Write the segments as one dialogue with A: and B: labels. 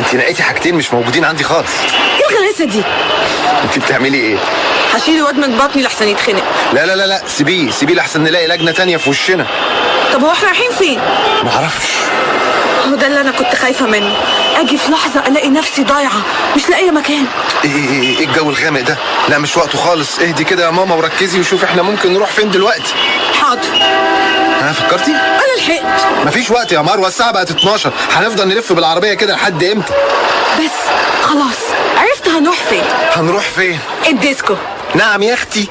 A: انت نقيتي حاجتين مش موجودين عندي خالص
B: ايه الغلاسه دي
A: انت بتعملي ايه
B: هشيل الواد من بطني لحسن يتخنق
A: لا لا لا لا سيبيه سيبيه لحسن نلاقي لجنه تانية في وشنا
B: طب هو احنا رايحين فين
A: ما اعرفش
B: هو ده اللي انا كنت خايفه منه اجي في لحظه الاقي نفسي ضايعه مش لاقيه مكان
A: ايه ايه ايه ايه الجو الغامق ده لا مش وقته خالص اهدي كده يا ماما وركزي وشوفي احنا ممكن نروح فين دلوقتي
B: حاضر
A: ها فكرتي
B: انا لحقت
A: مفيش وقت يا مروه الساعه بقت 12 هنفضل نلف بالعربيه كده لحد امتى
B: بس خلاص عرفت هنروح فين
A: هنروح فين
B: الديسكو
A: نعم يا اختي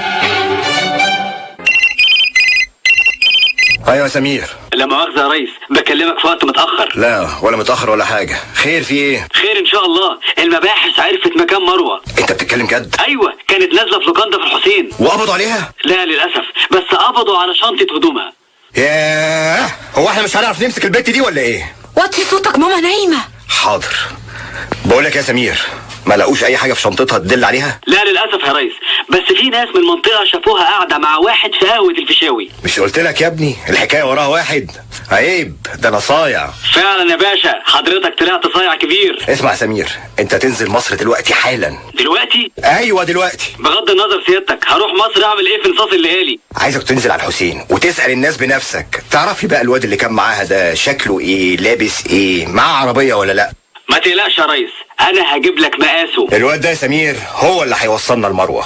C: ايوه يا سمير
D: لا مؤاخذة يا ريس بكلمك في وقت متأخر
C: لا ولا متاخر ولا حاجه خير في ايه
D: خير إن شاء الله المباحث عرفت مكان مروة
C: انت بتتكلم جد
D: أيوة كانت نازلة في لوكاندا في الحسين
C: وقبضوا عليها
D: لا للأسف بس قبضوا على شنطة هدومها
C: ياه هو احنا مش هنعرف نمسك البت دي ولا ايه
B: وطي صوتك ماما نايمه
C: حاضر بقول لك يا سمير ما لقوش اي حاجه في شنطتها تدل عليها
D: لا للأسف يا ريس بس في ناس من المنطقة شافوها قاعدة مع واحد في قهوة الفيشاوي
C: مش قلت لك يا ابني الحكايه وراها واحد عيب ده انا صايع
D: فعلا يا باشا حضرتك طلعت صايع كبير
C: اسمع يا سمير انت تنزل مصر دلوقتي حالا
D: دلوقتي
C: ايوه دلوقتي
D: بغض النظر سيادتك هروح مصر اعمل ايه في نصاص الليالي
C: عايزك تنزل على الحسين وتسال الناس بنفسك تعرفي بقى الواد اللي كان معاها ده شكله ايه لابس ايه معاه عربيه ولا لا
D: ما تقلقش يا ريس انا هجيب لك مقاسه
C: الواد ده يا سمير هو اللي هيوصلنا لمروه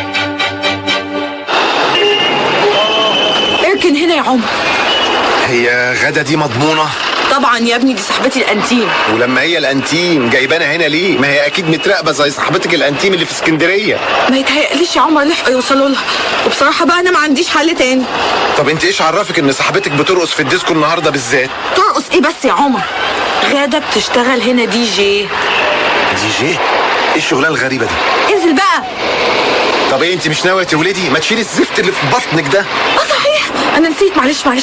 B: اركن هنا يا عمر
A: هي غدا دي مضمونه
B: طبعا يا ابني دي صاحبتي الانتيم
A: ولما هي الانتيم جايبانا هنا ليه ما هي اكيد متراقبه زي صاحبتك الانتيم اللي في اسكندريه
B: ما يتهيأليش يا عمر لحقوا يوصلوا لها وبصراحه بقى انا ما عنديش حل تاني
A: طب انت ايش عرفك ان صاحبتك بترقص في الديسكو النهارده بالذات
B: ترقص ايه بس يا عمر غاده بتشتغل هنا دي جي
A: دي جي ايه الشغلانه الغريبه دي
B: انزل بقى
A: طب ايه انت مش ناويه تولدي ما تشيلي الزفت اللي في بطنك ده
B: اه صحيح انا نسيت معلش معلش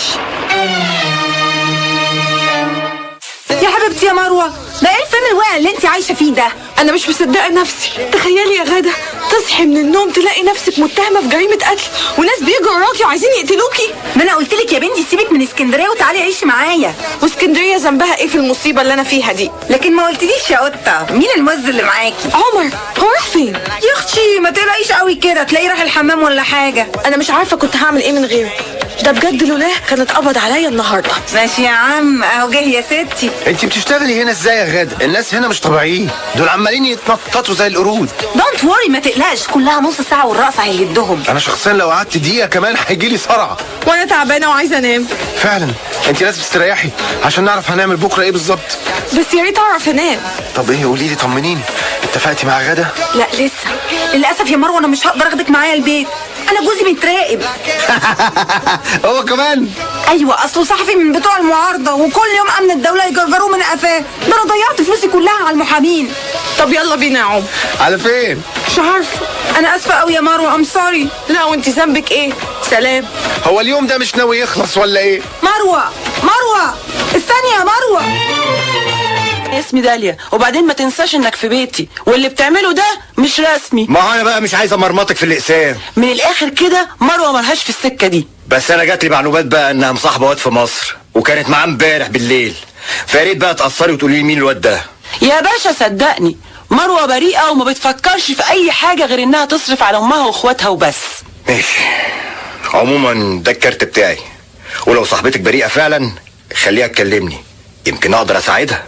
E: يا حبيبتي يا مروه ده ايه الفيلم الواقع اللي انت عايشه فيه ده
B: انا مش مصدقه نفسي تخيلي يا غاده تصحي من النوم تلاقي نفسك متهمه في جريمه قتل وناس بيجروا وراكي وعايزين يقتلوكي
E: ما انا قلت لك يا بنتي سيبك من اسكندريه وتعالي عيشي معايا
B: واسكندريه ذنبها ايه في المصيبه اللي انا فيها دي
E: لكن ما قلتليش يا قطه مين الموز اللي معاكي
B: عمر هو راح فين
E: يا اختي ما تقلقيش قوي كده تلاقيه راح الحمام ولا حاجه
B: انا مش عارفه كنت هعمل ايه من غيره ده بجد لولاه كان اتقبض عليا النهارده
E: ماشي يا عم اهو جه يا ستي
A: انت بتشتغلي هنا ازاي يا غاده الناس هنا مش طبيعيين دول عمالين يتنططوا زي القرود
E: دونت وري ما تقلقش كلها نص ساعه والرقص هيهدهم
A: انا شخصيا لو قعدت دقيقه كمان هيجي لي صرع
B: وانا تعبانه وعايزه انام
A: فعلا انت لازم تستريحي عشان نعرف هنعمل بكره ايه بالظبط
B: بس يا ريت اعرف انام
A: طب ايه قولي لي طمنيني اتفقتي مع غاده
B: لا لسه
E: للاسف يا مروه انا مش هقدر اخدك معايا البيت انا جوزي بيتراقب
A: هو كمان
E: ايوه اصله صحفي من بتوع المعارضه وكل يوم امن الدوله يجرجروه من قفاه ده انا ضيعت فلوسي كلها على المحامين
B: طب يلا بينا يا عمر
A: على فين
B: مش عارفه
E: انا اسفه قوي يا مروه ام سوري
B: لا وانت ذنبك ايه سلام
A: هو اليوم ده مش ناوي يخلص ولا ايه
E: مروه مروه استني يا مروه
F: اسمي داليا وبعدين ما تنساش انك في بيتي واللي بتعمله ده مش رسمي
C: ما هو انا بقى مش عايز امرمطك في الاقسام
F: من الاخر كده مروه ملهاش في السكه دي
C: بس انا جات لي معلومات بقى انها مصاحبه واد في مصر وكانت معاه امبارح بالليل فيا ريت بقى تاثري وتقولي لي مين الواد ده
F: يا باشا صدقني مروه بريئه وما بتفكرش في اي حاجه غير انها تصرف على امها واخواتها وبس
C: ماشي عموما ده الكارت بتاعي ولو صاحبتك بريئه فعلا خليها تكلمني يمكن اقدر اساعدها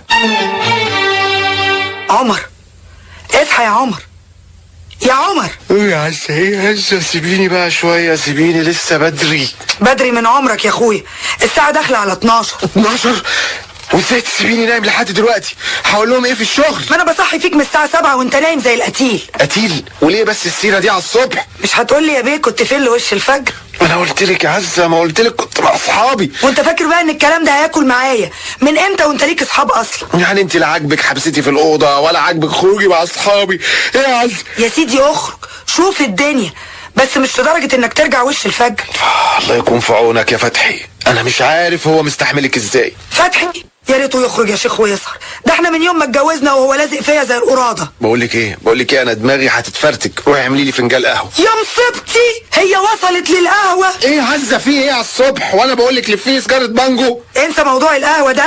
E: عمر اصحى يا عمر يا عمر
A: ايه يا عزه ايه يا عزه سيبيني بقى شويه سيبيني لسه بدري
E: بدري من عمرك يا اخويا الساعه داخله على 12
A: 12 وازاي تسيبيني نايم لحد دلوقتي هقول لهم ايه في الشغل
E: ما انا بصحي فيك من الساعه 7 وانت نايم زي القتيل
A: قتيل وليه بس السيره دي على الصبح
E: مش هتقول لي يا بيه كنت فين لوش الفجر
A: ما انا قلت لك يا عزه ما قلت لك كنت مع اصحابي
E: وانت فاكر بقى ان الكلام ده هياكل معايا من امتى وانت ليك اصحاب اصلا
A: يعني انت لا عاجبك حبستي في الاوضه ولا عاجبك خروجي مع اصحابي ايه يا عزه
E: يا سيدي اخرج شوف الدنيا بس مش لدرجه انك ترجع وش الفجر
A: الله يكون في عونك يا فتحي انا مش عارف هو مستحملك ازاي
E: فتحي يا ريته يخرج يا شيخ ويسهر ده احنا من يوم ما اتجوزنا وهو لازق فيا زي القراده
A: بقول لك ايه بقول لك ايه انا دماغي هتتفرتك روحي اعملي لي فنجان قهوه
E: يا مصيبتي هي وصلت للقهوه
A: ايه عزه في ايه على الصبح وانا بقول لك لفيني سجاره بانجو
E: انسى موضوع القهوه ده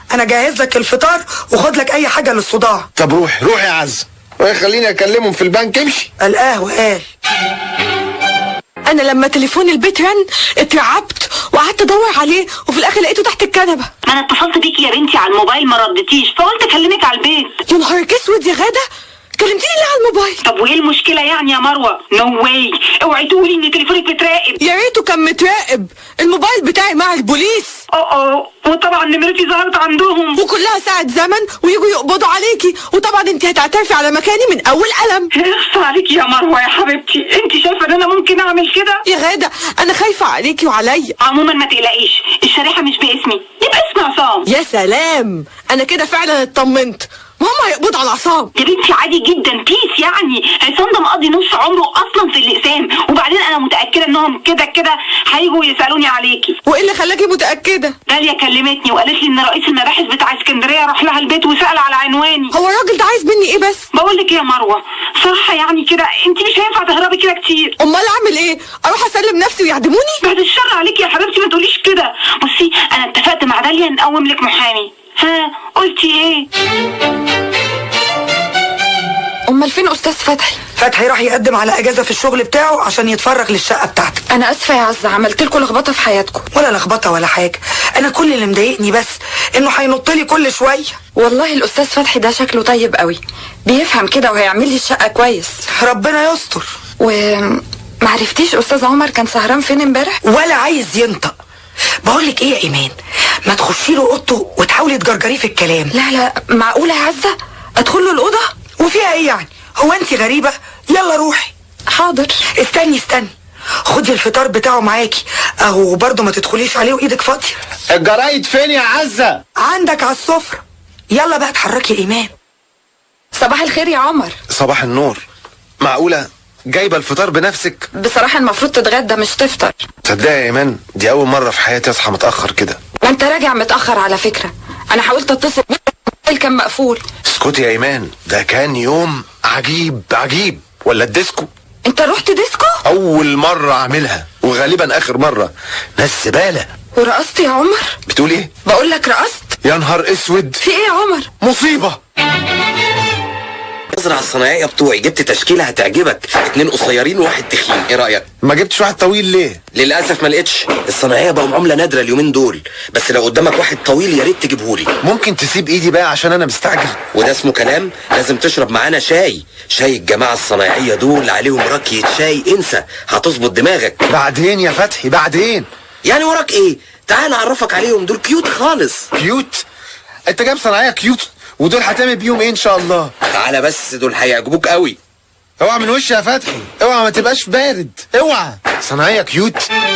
E: انا جهز لك الفطار وخد لك اي حاجه للصداع
A: طب روح روح يا عز خليني اكلمهم في البنك امشي
E: القهوه قال
B: انا لما تليفون البيت رن اترعبت وقعدت ادور عليه وفي الاخر لقيته تحت الكنبه
D: ما انا اتصلت بيكي يا بنتي على الموبايل ما ردتيش فقلت اكلمك على البيت
B: يا نهارك اسود يا غاده كلمتيني ليه على الموبايل
D: طب وايه المشكله يعني يا مروه نو واي اوعي تقولي ان تليفونك بيتراقب
B: يا ريته كان متراقب الموبايل بتاعي مع البوليس
D: اه اه وطبعا نمرتي ظهرت عندهم
B: وكلها ساعة زمن ويجوا يقبضوا عليكي وطبعا انت هتعترفي على مكاني من اول قلم
D: اخص عليكي يا مروه يا حبيبتي انت شايفه ان انا ممكن اعمل كده
B: يا غادة انا خايفة عليكي وعليا
D: عموما ما تقلقيش الشريحه مش باسمي دي باسم عصام
B: يا سلام انا كده فعلا اطمنت ما هم هيقبضوا على عصام
D: يا بنتي عادي جدا بيس يعني عصام ده مقضي نص عمره اصلا في الاقسام وبعدين انا متاكده انهم كده كده هيجوا يسالوني عليكي
B: وايه اللي خلاكي متأكدة
D: داليا كلمتني وقالت لي ان رئيس المباحث بتاع اسكندريه راح لها البيت وسال على عنواني
B: هو الراجل ده عايز مني ايه بس
D: بقول لك ايه يا مروه صراحه يعني كده انت مش هينفع تهربي كده كتير
B: امال اعمل ايه اروح اسلم نفسي ويعدموني
D: بعد الشر عليكي يا حبيبتي ما تقوليش كده بصي انا اتفقت مع داليا نقوم لك محامي ها قلتي ايه
G: امال فين استاذ فتحي
E: فتحي راح يقدم على اجازه في الشغل بتاعه عشان يتفرغ للشقه بتاعتك
G: انا اسفه يا عزه عملت لكم لخبطه في حياتكم
E: ولا لخبطه ولا حاجه انا كل اللي مضايقني بس انه هينط لي كل شويه
G: والله الاستاذ فتحي ده شكله طيب قوي بيفهم كده وهيعمل لي الشقه كويس
E: ربنا يستر
G: و معرفتيش استاذ عمر كان سهران فين امبارح
E: ولا عايز ينطق بقول لك ايه يا ايمان ما تخشي له اوضته وتحاولي تجرجريه في الكلام
G: لا لا معقوله يا عزه ادخل له الاوضه
E: وفيها ايه يعني هو انت غريبه يلا روحي
G: حاضر
E: استني استني خدي الفطار بتاعه معاكي اهو برضه ما تدخليش عليه وايدك فاضيه
A: الجرايد فين يا عزة
E: عندك على السفره يلا بقى اتحركي يا ايمان
G: صباح الخير يا عمر
A: صباح النور معقولة جايبة الفطار بنفسك
G: بصراحه المفروض تتغدى مش تفطر
A: تصدقي يا ايمان دي اول مرة في حياتي اصحى متأخر كده
G: وانت راجع متاخر على فكره انا حاولت اتصل بيك الموبايل كان مقفول
A: اسكتي يا ايمان ده كان يوم عجيب عجيب ولا الديسكو
G: انت رحت ديسكو
A: اول مرة اعملها وغالبا اخر مرة ناس زبالة
G: ورقصت يا عمر
A: بتقول ايه
G: بقول لك رقصت
A: يا نهار اسود
G: في ايه يا عمر
A: مصيبة
H: المزرعة الصناعية بتوعي جبت تشكيلة هتعجبك اتنين قصيرين وواحد تخين ايه رأيك
A: ما جبتش واحد طويل ليه
H: للأسف ما لقيتش الصناعية بقوا عملة نادرة اليومين دول بس لو قدامك واحد طويل يا ريت تجيبهولي
A: ممكن تسيب ايدي بقى عشان انا مستعجل
H: وده اسمه كلام لازم تشرب معانا شاي شاي الجماعة الصناعية دول عليهم ركية شاي انسى هتظبط دماغك
A: بعدين يا فتحي بعدين
H: يعني وراك ايه تعال اعرفك عليهم دول كيوت خالص
A: كيوت انت جايب صناعية كيوت ودول هتعمل بيهم ايه ان شاء الله
H: تعالى بس دول هيعجبوك قوي
A: اوعى من وشي يا فتحي اوعى ما تبقاش بارد اوعى صناعية كيوت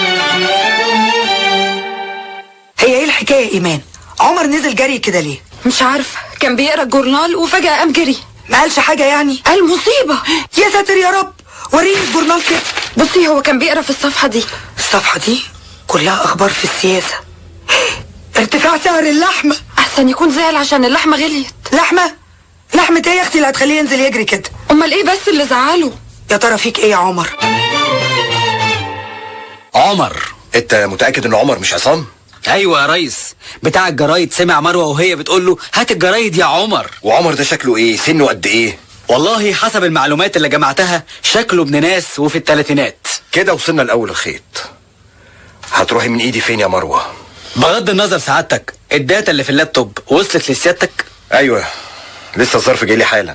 E: هي ايه الحكايه يا ايمان عمر نزل جري كده ليه
G: مش عارفه كان بيقرا الجورنال وفجاه قام جري
E: ما قالش حاجه يعني
G: قال مصيبه
E: يا ساتر يا رب وريني الجورنال كده
G: بصي هو كان بيقرا في الصفحه دي
E: الصفحه دي كلها اخبار في السياسه ارتفاع سعر اللحمه
G: احسن يكون زعل عشان اللحمه غليت
E: لحمه لحمه ايه يا اختي اللي هتخليه ينزل يجري كده
G: امال ايه بس اللي زعله
E: يا ترى فيك ايه يا عمر
C: عمر انت متأكد ان عمر مش عصام
I: ايوه يا ريس بتاع الجرايد سمع مروه وهي بتقول له هات الجرايد يا عمر
C: وعمر ده شكله ايه سنه قد ايه
I: والله حسب المعلومات اللي جمعتها شكله ابن ناس وفي الثلاثينات
C: كده وصلنا لاول الخيط هتروحي من ايدي فين يا مروه
I: بغض النظر سعادتك الداتا اللي في اللابتوب وصلت لسيادتك
C: ايوه لسه الظرف جاي لي حالا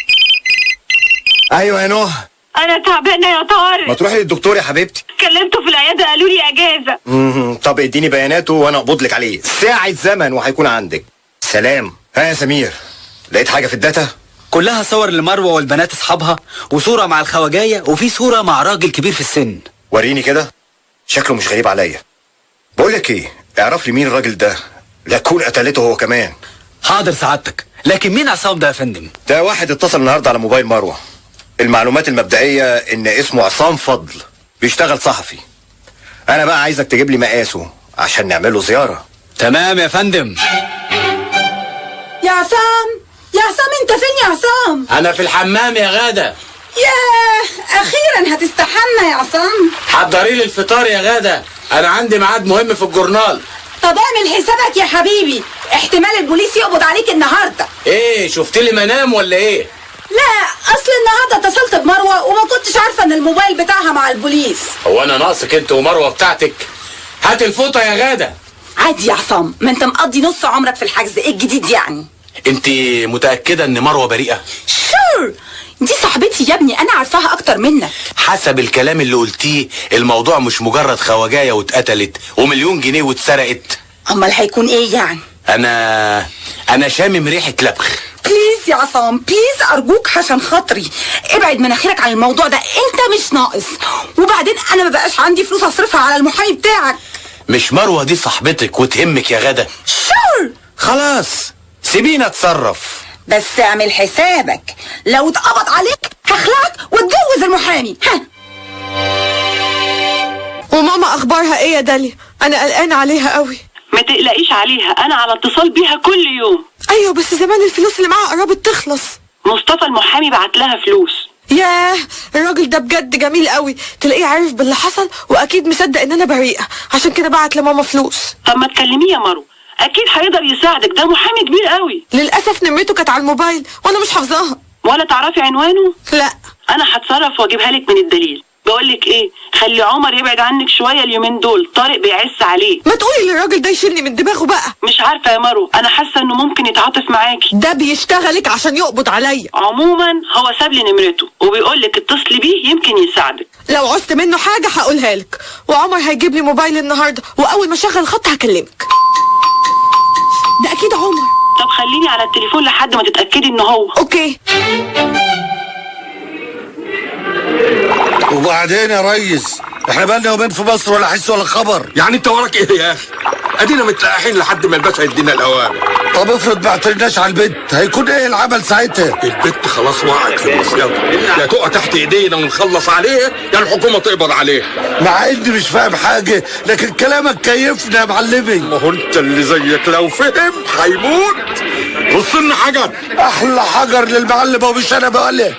C: ايوه يا نوح
D: انا تعبانه يا
C: ما
D: طارق
C: تروحي للدكتور يا حبيبتي
D: كلمته في العياده قالوا لي اجازه
C: مم، طب اديني بياناته وانا اقبض لك عليه ساعة زمن وهيكون عندك سلام ها يا سمير لقيت حاجة في الداتا
I: كلها صور لمروه والبنات اصحابها وصوره مع الخواجايه وفي صوره مع راجل كبير في السن
C: وريني كده شكله مش غريب عليا بقول لك ايه اعرف لي مين الراجل ده لا تكون قتلته هو كمان
I: حاضر سعادتك لكن مين عصام ده يا فندم
C: ده واحد اتصل النهارده على موبايل مروه المعلومات المبدئيه ان اسمه عصام فضل بيشتغل صحفي انا بقى عايزك تجيب لي مقاسه عشان نعمل له زياره
I: تمام يا فندم
E: يا عصام يا عصام انت فين يا عصام
J: انا في الحمام يا غادة
E: ياه اخيرا هتستحمى يا عصام
J: حضري لي الفطار يا غادة انا عندي ميعاد مهم في الجورنال
E: طب اعمل حسابك يا حبيبي احتمال البوليس يقبض عليك النهارده
J: ايه شفت لي منام ولا ايه
E: لا اصل النهارده اتصلت بمروه وما كنتش عارفه ان الموبايل بتاعها مع البوليس
J: هو انا ناقصك انت ومروه بتاعتك هات الفوطه يا غاده
E: عادي يا عصام ما انت مقضي نص عمرك في الحجز ايه الجديد يعني
J: انت متاكده ان مروه بريئه
E: شور دي صاحبتي يا ابني انا عارفاها اكتر منك
J: حسب الكلام اللي قلتيه الموضوع مش مجرد خواجايه واتقتلت ومليون جنيه واتسرقت
E: امال هيكون ايه يعني
J: انا انا شامم ريحه لبخ
E: بليز يا عصام بليز ارجوك عشان خاطري ابعد مناخيرك عن الموضوع ده انت مش ناقص وبعدين انا ما بقاش عندي فلوس اصرفها على المحامي بتاعك
J: مش مروه دي صاحبتك وتهمك يا غاده
E: شور
J: خلاص سيبينا اتصرف
E: بس اعمل حسابك لو اتقبض عليك هخلعك واتجوز المحامي ها
B: وماما اخبارها ايه يا داليا انا قلقانه عليها قوي
D: ما تقلقيش عليها انا على اتصال بيها كل يوم
B: ايوه بس زمان الفلوس اللي معاها قربت تخلص
D: مصطفى المحامي بعت لها فلوس
B: ياه الراجل ده بجد جميل قوي تلاقيه عارف باللي حصل واكيد مصدق ان انا بريئه عشان كده بعت لماما فلوس
D: طب ما تكلميه يا مارو اكيد هيقدر يساعدك ده محامي كبير قوي
B: للاسف نمرته كانت على الموبايل وانا مش حافظاها
D: ولا تعرفي عنوانه
B: لا
D: انا هتصرف واجيبها لك من الدليل بقول لك ايه خلي عمر يبعد عنك شويه اليومين دول طارق بيعس عليه
B: ما تقولي للراجل ده يشيلني من دماغه بقى
D: مش عارفه يا مارو انا حاسه انه ممكن يتعاطف معاكي
B: ده بيشتغلك عشان يقبض عليا
D: عموما هو ساب لي نمرته وبيقول لك اتصلي بيه يمكن يساعدك
B: لو عوزت منه حاجه هقولها لك وعمر هيجيب لي موبايل النهارده واول ما اشغل الخط هكلمك ده اكيد عمر
D: طب خليني على التليفون لحد ما تتاكدي ان هو
B: اوكي
K: وبعدين يا ريس احنا بقالنا يومين في مصر ولا حس ولا خبر
L: يعني انت وراك ايه يا اخي ادينا متلقحين لحد ما الباشا يدينا الاوامر
K: طب افرض ما اعترناش على البيت هيكون ايه العمل ساعتها
L: البت خلاص وقعت في المصيده يا تقع تحت ايدينا ونخلص عليها يا الحكومه تقبض عليها
K: مع اني مش فاهم حاجه لكن كلامك كيفنا يا معلمي
L: ما هو انت اللي زيك لو فهم هيموت بص لنا حجر
K: احلى حجر للمعلم ومش انا بقولك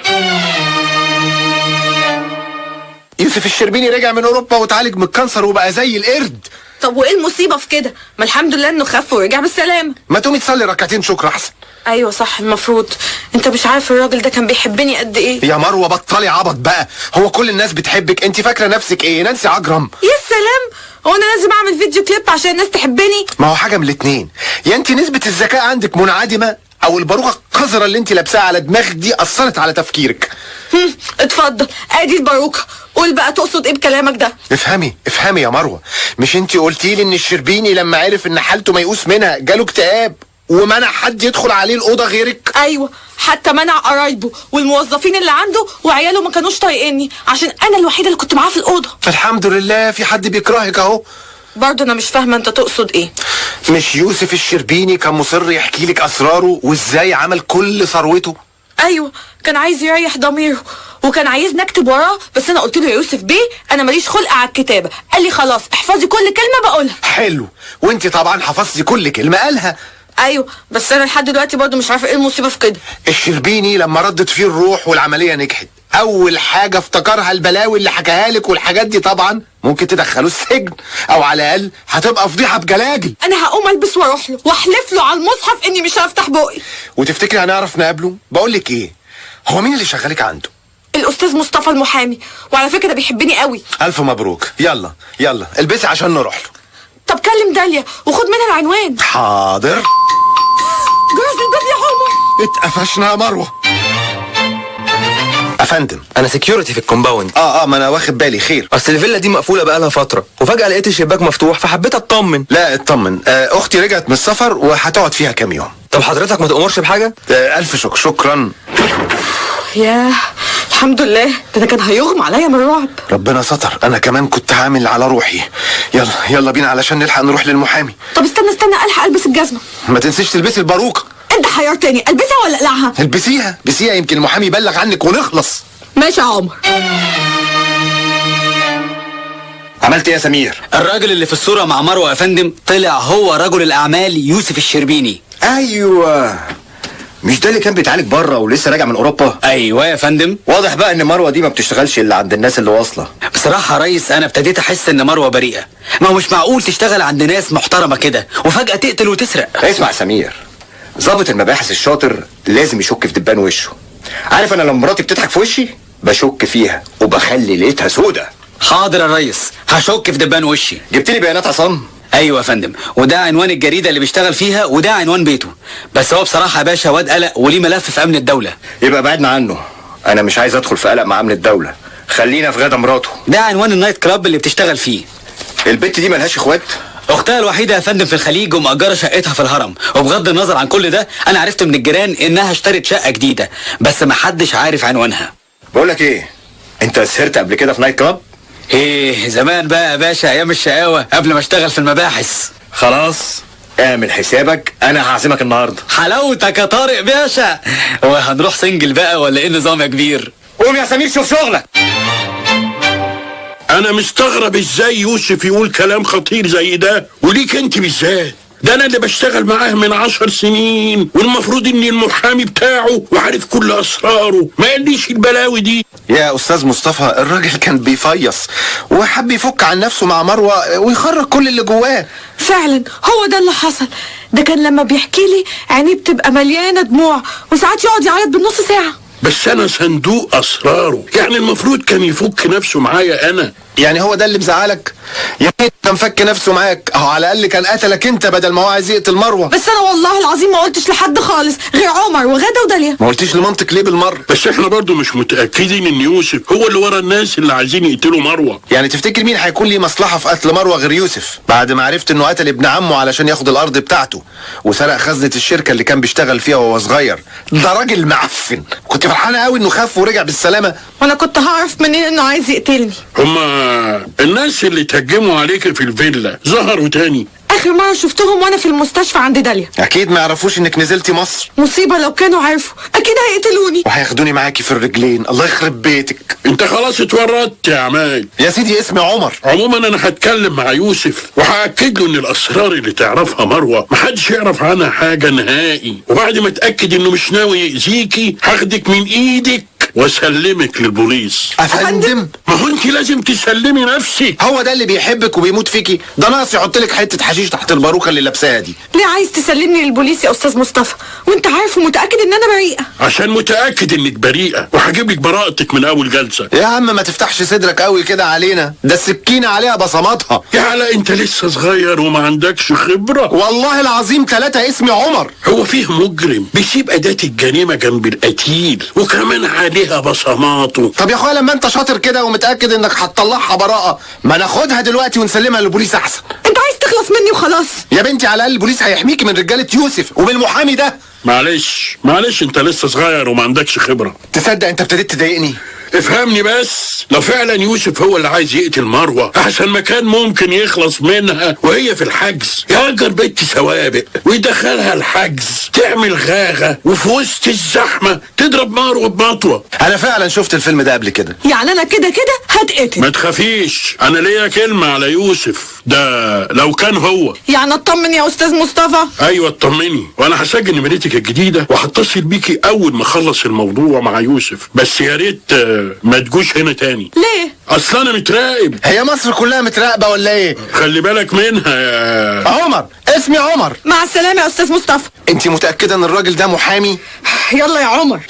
A: يوسف الشربيني رجع من اوروبا وتعالج من الكانسر وبقى زي القرد
B: طب وايه المصيبه في كده ما الحمد لله انه خف ورجع بالسلامه
A: ما تقومي تصلي ركعتين شكر احسن
B: ايوه صح المفروض انت مش عارف الراجل ده كان بيحبني قد ايه
A: يا مروه بطلي عبط بقى هو كل الناس بتحبك انت فاكره نفسك ايه نانسي عجرم
B: يا سلام هو انا لازم اعمل فيديو كليب عشان الناس تحبني
A: ما هو حاجه من الاتنين يا انت نسبه الذكاء عندك منعدمه او الباروكه القذره اللي انت لابساها على دماغك دي اثرت على تفكيرك
B: هم، اتفضل ادي الباروكه قول بقى تقصد ايه بكلامك ده
A: افهمي افهمي يا مروه مش انت قلتي لي ان الشربيني لما عرف ان حالته ميؤوس منها جاله اكتئاب ومنع حد يدخل عليه الاوضه غيرك
B: ايوه حتى منع قرايبه والموظفين اللي عنده وعياله ما كانوش طايقيني عشان انا الوحيده اللي كنت معاه في الاوضه
A: الحمد لله في حد بيكرهك اهو
B: برضه انا مش فاهمه انت تقصد ايه
A: مش يوسف الشربيني كان مصر يحكي لك اسراره وازاي عمل كل ثروته
B: ايوه كان عايز يريح ضميره وكان عايزني اكتب وراه بس انا قلت له يا يوسف بيه انا ماليش خلق على الكتابه قال لي خلاص احفظي كل كلمه بقولها
A: حلو وانت طبعا حفظتي كل كلمه قالها
B: ايوه بس انا لحد دلوقتي برضه مش عارفه ايه المصيبه في كده
A: الشربيني لما ردت فيه الروح والعمليه نجحت اول حاجه افتكرها البلاوي اللي حكاها لك والحاجات دي طبعا ممكن تدخله السجن او على الاقل هتبقى فضيحه بجلاجل
B: انا هقوم البس واروح له واحلف له على المصحف اني مش هفتح بقي
A: وتفتكري هنعرف نقابله بقول لك ايه هو مين اللي شغالك عنده
B: الاستاذ مصطفى المحامي وعلى فكره ده بيحبني قوي
A: الف مبروك يلا يلا البسي عشان نروح له
B: طب كلم داليا وخد منها العنوان
A: حاضر
B: جرس الباب يا عمر
A: اتقفشنا يا مروه
M: افندم انا سكيورتي في الكومباوند
A: اه اه ما انا واخد بالي خير
M: اصل الفيلا دي مقفوله بقالها فتره وفجاه لقيت الشباك مفتوح فحبيت اطمن
A: لا اطمن آه اختي رجعت من السفر وهتقعد فيها كام يوم
M: طب حضرتك ما تأمرش بحاجه
A: آه الف شكر شكرا
B: ياه الحمد لله ده انا كان هيغمى عليا من الرعب
A: ربنا ستر انا كمان كنت عامل على روحي يلا يلا بينا علشان نلحق نروح للمحامي
B: طب استنى استنى الحق البس الجزمه
A: ما تنسيش تلبسي الباروكه
B: انت حيرتني البسها ولا اقلعها
A: البسيها البسيها يمكن المحامي يبلغ عنك ونخلص
B: ماشي يا عمر
C: عملت ايه يا سمير
I: الراجل اللي في الصورة مع مروة يا فندم طلع هو رجل الأعمال يوسف الشربيني
C: ايوه مش ده اللي كان بيتعالج بره ولسه راجع من اوروبا
I: ايوه يا فندم
C: واضح بقى ان مروه دي ما بتشتغلش الا عند الناس اللي واصله
I: بصراحة يا ريس أنا ابتديت أحس إن مروة بريئة ما هو مش معقول تشتغل عند ناس محترمة كده وفجأة تقتل وتسرق
C: اسمع سمير ضابط المباحث الشاطر لازم يشك في دبان وشه عارف انا لما مراتي بتضحك في وشي بشك فيها وبخلي ليلتها سودة
I: حاضر يا ريس هشك في دبان وشي
C: جبت لي بيانات عصام
I: ايوه يا فندم وده عنوان الجريده اللي بيشتغل فيها وده عنوان بيته بس هو بصراحه يا باشا واد قلق وليه ملف في امن الدوله
C: يبقى بعدنا عنه انا مش عايز ادخل في قلق مع امن الدوله خلينا في غدا مراته
I: ده عنوان النايت كلاب اللي بتشتغل فيه
C: البت دي ملهاش اخوات
I: اختها الوحيده يا فندم في الخليج ومأجره شقتها في الهرم وبغض النظر عن كل ده انا عرفت من الجيران انها اشترت شقه جديده بس محدش عارف عنوانها
C: بقول لك ايه انت سهرت قبل كده في نايت كلاب
I: ايه زمان بقى يا باشا ايام الشقاوه قبل ما اشتغل في المباحث
C: خلاص اعمل حسابك انا هعزمك النهارده
I: حلاوتك يا طارق باشا هو هنروح سنجل بقى ولا ايه النظام يا كبير
C: قوم يا سمير شوف شغلك
L: انا مستغرب ازاي يوسف يقول كلام خطير زي ده وليك انت بالذات ده انا اللي بشتغل معاه من عشر سنين والمفروض اني المحامي بتاعه وعارف كل اسراره ما قاليش البلاوي دي
A: يا استاذ مصطفى الراجل كان بيفيص وحب يفك عن نفسه مع مروه ويخرج كل اللي جواه
B: فعلا هو ده اللي حصل ده كان لما بيحكي لي عينيه بتبقى مليانه دموع وساعات يقعد يعيط بالنص ساعه
L: بس انا صندوق اسراره يعني المفروض كان يفك نفسه معايا انا
A: يعني هو ده اللي مزعلك يا ريت كان فك نفسه معاك اهو على الاقل كان قتلك انت بدل ما هو عايز يقتل مروه
B: بس انا والله العظيم ما قلتش لحد خالص غير عمر وغدا وداليا
A: ما قلتيش لمنطق ليه بالمره
L: بس احنا برضو مش متاكدين ان يوسف هو اللي ورا الناس اللي عايزين يقتلوا مروه
A: يعني تفتكر مين هيكون ليه مصلحه في قتل مروه غير يوسف بعد ما عرفت انه قتل ابن عمه علشان ياخد الارض بتاعته وسرق خزنه الشركه اللي كان بيشتغل فيها وهو صغير ده راجل معفن كنت فرحانه قوي انه خف ورجع بالسلامه
B: وانا كنت هعرف منين انه عايز يقتلني
L: هما الناس اللي تهجموا عليك في الفيلا ظهروا تاني
B: اخر مره شفتهم وانا في المستشفى عند داليا
A: اكيد ما يعرفوش انك نزلتي مصر
B: مصيبه لو كانوا عرفوا اكيد هيقتلوني
A: وهياخدوني معاكي في الرجلين الله يخرب بيتك
L: انت خلاص اتورطت يا عماد
A: يا سيدي اسمي عمر
L: عموما انا هتكلم مع يوسف وهاكد له ان الاسرار اللي تعرفها مروه محدش يعرف عنها حاجه نهائي وبعد ما اتاكد انه مش ناوي يأذيكي هاخدك من ايدك واسلمك للبوليس
A: افندم
L: ما هو انت لازم تسلمي نفسك
A: هو ده اللي بيحبك وبيموت فيكي ده ناقص يحط لك حته حشيش تحت الباروكه اللي لابساها دي
B: ليه عايز تسلمني للبوليس يا استاذ مصطفى وانت عارف ومتاكد ان انا بريئه
L: عشان متاكد انك بريئه وهجيب لك براءتك من اول جلسه
A: يا عم ما تفتحش صدرك قوي كده علينا ده السكينه عليها بصماتها
L: يا علاء انت لسه صغير وما عندكش خبره
A: والله العظيم ثلاثة اسمي عمر
L: هو فيه مجرم بيسيب اداه الجريمه جنب القتيل وكمان عليها بصماته
A: طب يا اخويا لما انت شاطر كده ومتاكد انك هتطلعها براءه ما ناخدها دلوقتي ونسلمها للبوليس احسن
B: انت عايز تخلص مني وخلاص
A: يا بنتي على الاقل البوليس هيحميكي من رجاله يوسف ومن المحامي ده
L: معلش معلش انت لسه صغير وما عندكش خبره
A: تصدق انت ابتديت تضايقني
L: افهمني بس لو فعلا يوسف هو اللي عايز يقتل مروه احسن مكان ممكن يخلص منها وهي في الحجز يأجر بنت سوابق ويدخلها الحجز تعمل غاغه وفي وسط الزحمه تضرب مروه بمطوه
A: انا فعلا شفت الفيلم ده قبل كده
B: يعني انا كده كده هتقتل
L: ما تخافيش انا ليا كلمه على يوسف ده لو كان هو
B: يعني اطمن يا استاذ مصطفى
L: ايوه اطمني وانا هسجل نمرتك الجديده وهتصل بيكي اول ما اخلص الموضوع مع يوسف بس يا ريت آه، ما تجوش هنا تاني
B: ليه
L: اصل انا متراقب
A: هي مصر كلها متراقبه ولا ايه
L: خلي بالك منها يا
A: عمر اسمي عمر
B: مع السلامه يا استاذ مصطفى
A: انت متاكده ان الراجل ده محامي
B: يلا يا عمر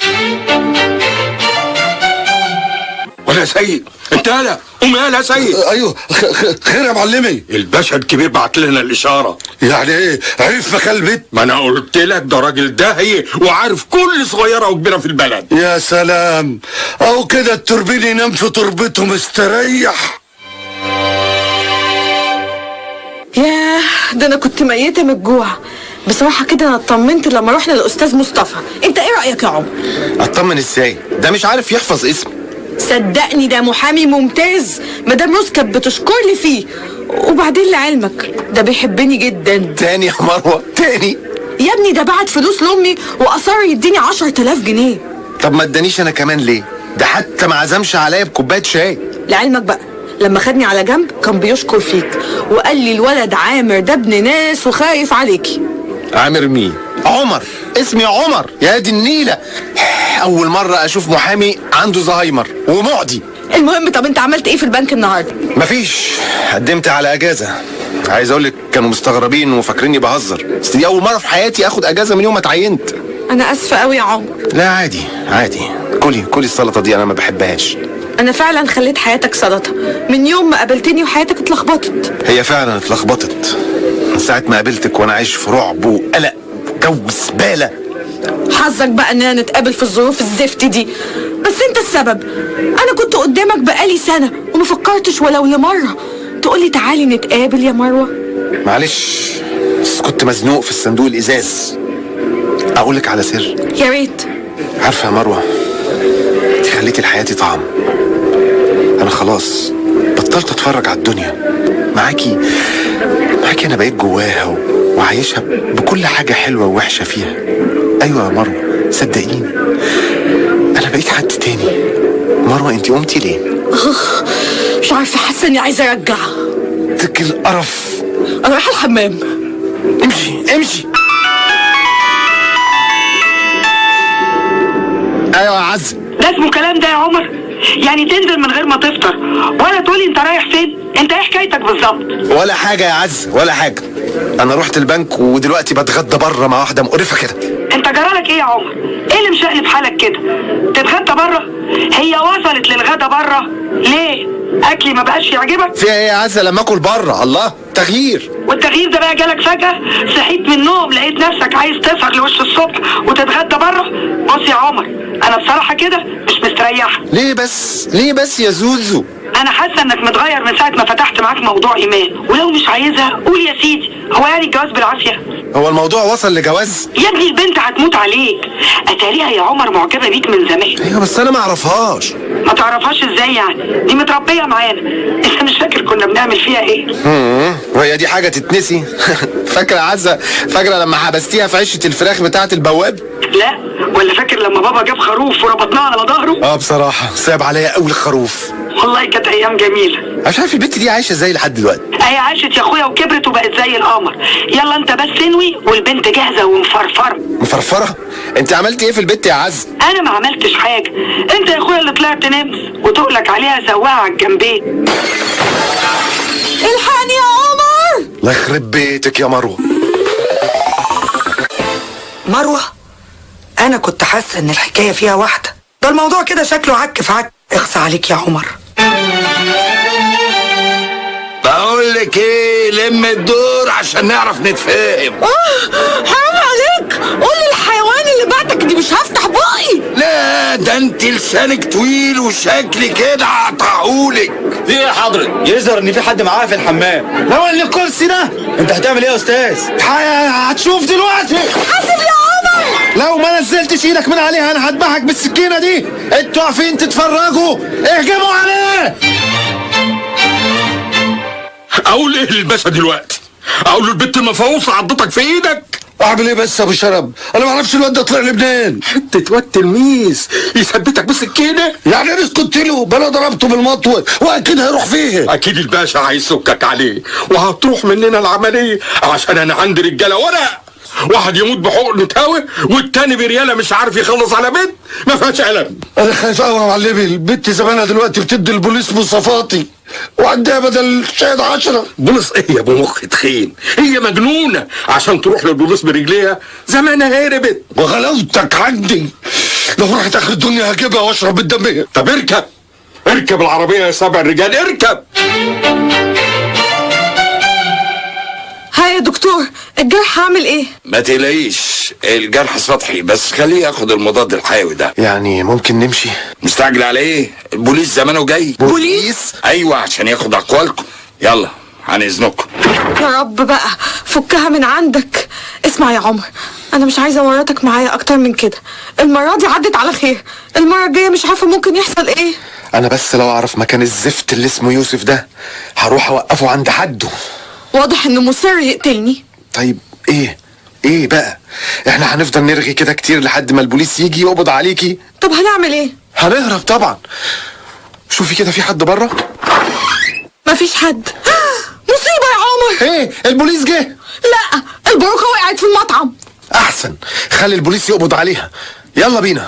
N: ولا سيد انت يالا قوم يالا يا سيد
K: ايوه خ- خ- خير يا معلمي
N: الباشا الكبير بعت لنا الاشاره
K: يعني ايه عرف مكان البيت
N: ما انا قلت لك ده راجل داهيه وعارف كل صغيره وكبيره في البلد
K: يا سلام او كده التوربين ينام في تربته مستريح
B: ياه ده انا كنت ميته من الجوع بصراحه كده انا اطمنت لما رحنا للاستاذ مصطفى انت ايه رايك يا عمر
A: اطمن ازاي ده مش عارف يحفظ اسم
B: صدقني ده محامي ممتاز مدام روز كانت بتشكر لي فيه وبعدين لعلمك ده بيحبني جدا
A: تاني يا مروه تاني
B: يا ابني ده بعت فلوس لامي واصر يديني 10000 جنيه
A: طب ما ادانيش انا كمان ليه ده حتى ما عزمش عليا بكوبايه شاي
B: لعلمك بقى لما خدني على جنب كان بيشكر فيك وقال لي الولد عامر ده ابن ناس وخايف عليكي
A: عامر مين عمر اسمي عمر يا دي النيلة أول مرة أشوف محامي عنده زهايمر ومعدي
B: المهم طب انت عملت ايه في البنك النهارده
A: مفيش قدمت على أجازة عايز أقول لك كانوا مستغربين وفاكريني بهزر بس دي أول مرة في حياتي آخد أجازة من يوم ما اتعينت
B: انا اسفه قوي يا عمر
A: لا عادي عادي كلي كلي السلطة دي أنا ما بحبهاش
B: انا فعلا خليت حياتك سلطه من يوم ما قابلتني وحياتك اتلخبطت
A: هي فعلا اتلخبطت من ساعة ما قابلتك وأنا عايش في رعب وقلق جو زبالة
B: حظك بقى اننا نتقابل في الظروف الزفت دي بس انت السبب انا كنت قدامك بقالي سنه وما فكرتش ولو لمره تقولي تعالي نتقابل يا مروه
A: معلش بس كنت مزنوق في الصندوق الإزاز أقول لك على سر
B: يا ريت
A: عارفة يا مروة انت خليتي لحياتي طعم أنا خلاص بطلت أتفرج على الدنيا معاكي معاكي أنا بقيت جواها و... وعايشها بكل حاجة حلوة ووحشة فيها أيوة يا مروة صدقيني أنا بقيت حد تاني مروة أنت قمتي ليه؟
B: أخ، مش عارفه حاسه اني عايزه ارجع
A: تك القرف
B: انا رايحه الحمام
A: امشي امشي ايوه يا عز
D: ده اسمه كلام ده يا عمر يعني تنزل من غير ما تفطر ولا تقولي انت رايح فين انت ايه حكايتك بالظبط
A: ولا حاجة يا عز ولا حاجة أنا رحت البنك ودلوقتي بتغدى بره مع واحدة مقرفة كده
D: انت جرالك ايه يا عمر ايه اللي مشقلب حالك كده تتغدى بره هي وصلت للغدا بره ليه اكلي ما بقاش يعجبك
A: فيها إيه يا عز لما آكل بره الله تغيير
D: والتغيير ده بقى جالك فجأة صحيت من النوم لقيت نفسك عايز تسهر لوش الصبح وتتغدى بره بص يا عمر انا بصراحة كده مش مستريحة
A: ليه بس ليه بس يا زوزو
D: انا حاسة انك متغير من ساعة ما فتحت معاك موضوع ايمان ولو مش عايزها قول يا سيدي هو يعني الجواز بالعافية
A: هو الموضوع وصل لجواز
D: يا ابني البنت هتموت عليك اتاريها يا عمر معجبة بيك من زمان
A: ايوه بس انا ما اعرفهاش
D: ما تعرفهاش ازاي يعني دي متربية معانا انت مش فاكر كنا بنعمل فيها ايه
A: مم. وهي دي حاجة تتنسي فاكرة يا عزة فاكرة لما حبستيها في عشة الفراخ بتاعة البواب
D: لا ولا فاكر لما بابا جاب خروف وربطناه على ظهره
A: اه بصراحة صعب عليا قوي الخروف
D: والله كانت ايام جميلة
A: أنا مش عارف البت دي عايشة ازاي لحد دلوقتي
D: اهي عاشت يا اخويا وكبرت وبقت زي القمر يلا انت بس انوي والبنت جاهزة ومفرفرة
A: مفرفرة انت عملتي ايه في البت يا عز
D: انا ما عملتش حاجة انت يا اخويا اللي طلعت نمس وتقلك عليها سواها على الجنبين
B: الحقني يا عمر
A: الله يخرب بيتك يا مروة
O: مروة أنا كنت حاسة إن الحكاية فيها واحدة ده الموضوع كده شكله عك في عك اخصى عليك يا عمر
K: بقول لك ايه لم الدور عشان نعرف نتفاهم
B: حرام عليك قول للحيوان اللي بعتك دي مش هفتح بقي
K: لا ده انت لسانك طويل وشكلي كده هقطعهولك
I: في ايه يا حضرتك؟ يظهر ان في حد معاه في الحمام
A: لو اللي الكرسي ده
I: انت هتعمل ايه يا استاذ؟
A: هتشوف دلوقتي
B: حاسب يا عمر
A: لو ما نزلتش ايدك من عليها انا هذبحك بالسكينة دي انتوا واقفين تتفرجوا اهجموا عليه
L: اقول ايه للباشا دلوقتي اقول له البت المفعوصه عضتك في ايدك
K: اعمل ايه بس يا ابو شرب انا ما اعرفش الواد ده طلع لي منين
L: حته واد تلميذ يثبتك بسكينه
K: يعني انا اسكت له بلا ضربته بالمطوه واكيد هيروح فيه
L: اكيد الباشا هيسكك عليه وهتروح مننا العمليه عشان انا عندي رجاله ورق واحد يموت بحقن تاوه والتاني برياله مش عارف يخلص على بنت ما فيهاش علم
K: انا خايف قوي يا معلمي البت زمانها دلوقتي بتدي البوليس مواصفاتي وعندها بدل شاهد عشرة
L: بوليس ايه يا ابو مخ تخين هي مجنونه عشان تروح للبوليس برجليها زمانها هربت
K: وغلاوتك عندي لو رحت اخر الدنيا هجيبها واشرب الدم
L: طب اركب اركب العربيه يا سبع رجال اركب
B: ها يا دكتور الجرح هعمل ايه
K: ما تقلقيش الجرح سطحي بس خليه ياخد المضاد الحيوي ده
A: يعني ممكن نمشي
K: مستعجل على ايه البوليس زمانه جاي
A: بوليس
K: ايوه عشان ياخد اقوالكم يلا عن اذنكم
B: يا رب بقى فكها من عندك اسمع يا عمر انا مش عايزه ورطك معايا اكتر من كده المره دي عدت على خير المره الجايه مش عارفه ممكن يحصل ايه
A: انا بس لو اعرف مكان الزفت اللي اسمه يوسف ده هروح اوقفه عند حده
B: واضح انه مصر يقتلني
A: طيب ايه ايه بقى احنا هنفضل نرغي كده كتير لحد ما البوليس يجي يقبض عليكي
B: طب هنعمل ايه
A: هنهرب طبعا شوفي كده في حد بره
B: مفيش حد مصيبه يا عمر
A: ايه البوليس جه
B: لا الباروكه وقعت في المطعم
A: احسن خلي البوليس يقبض عليها يلا بينا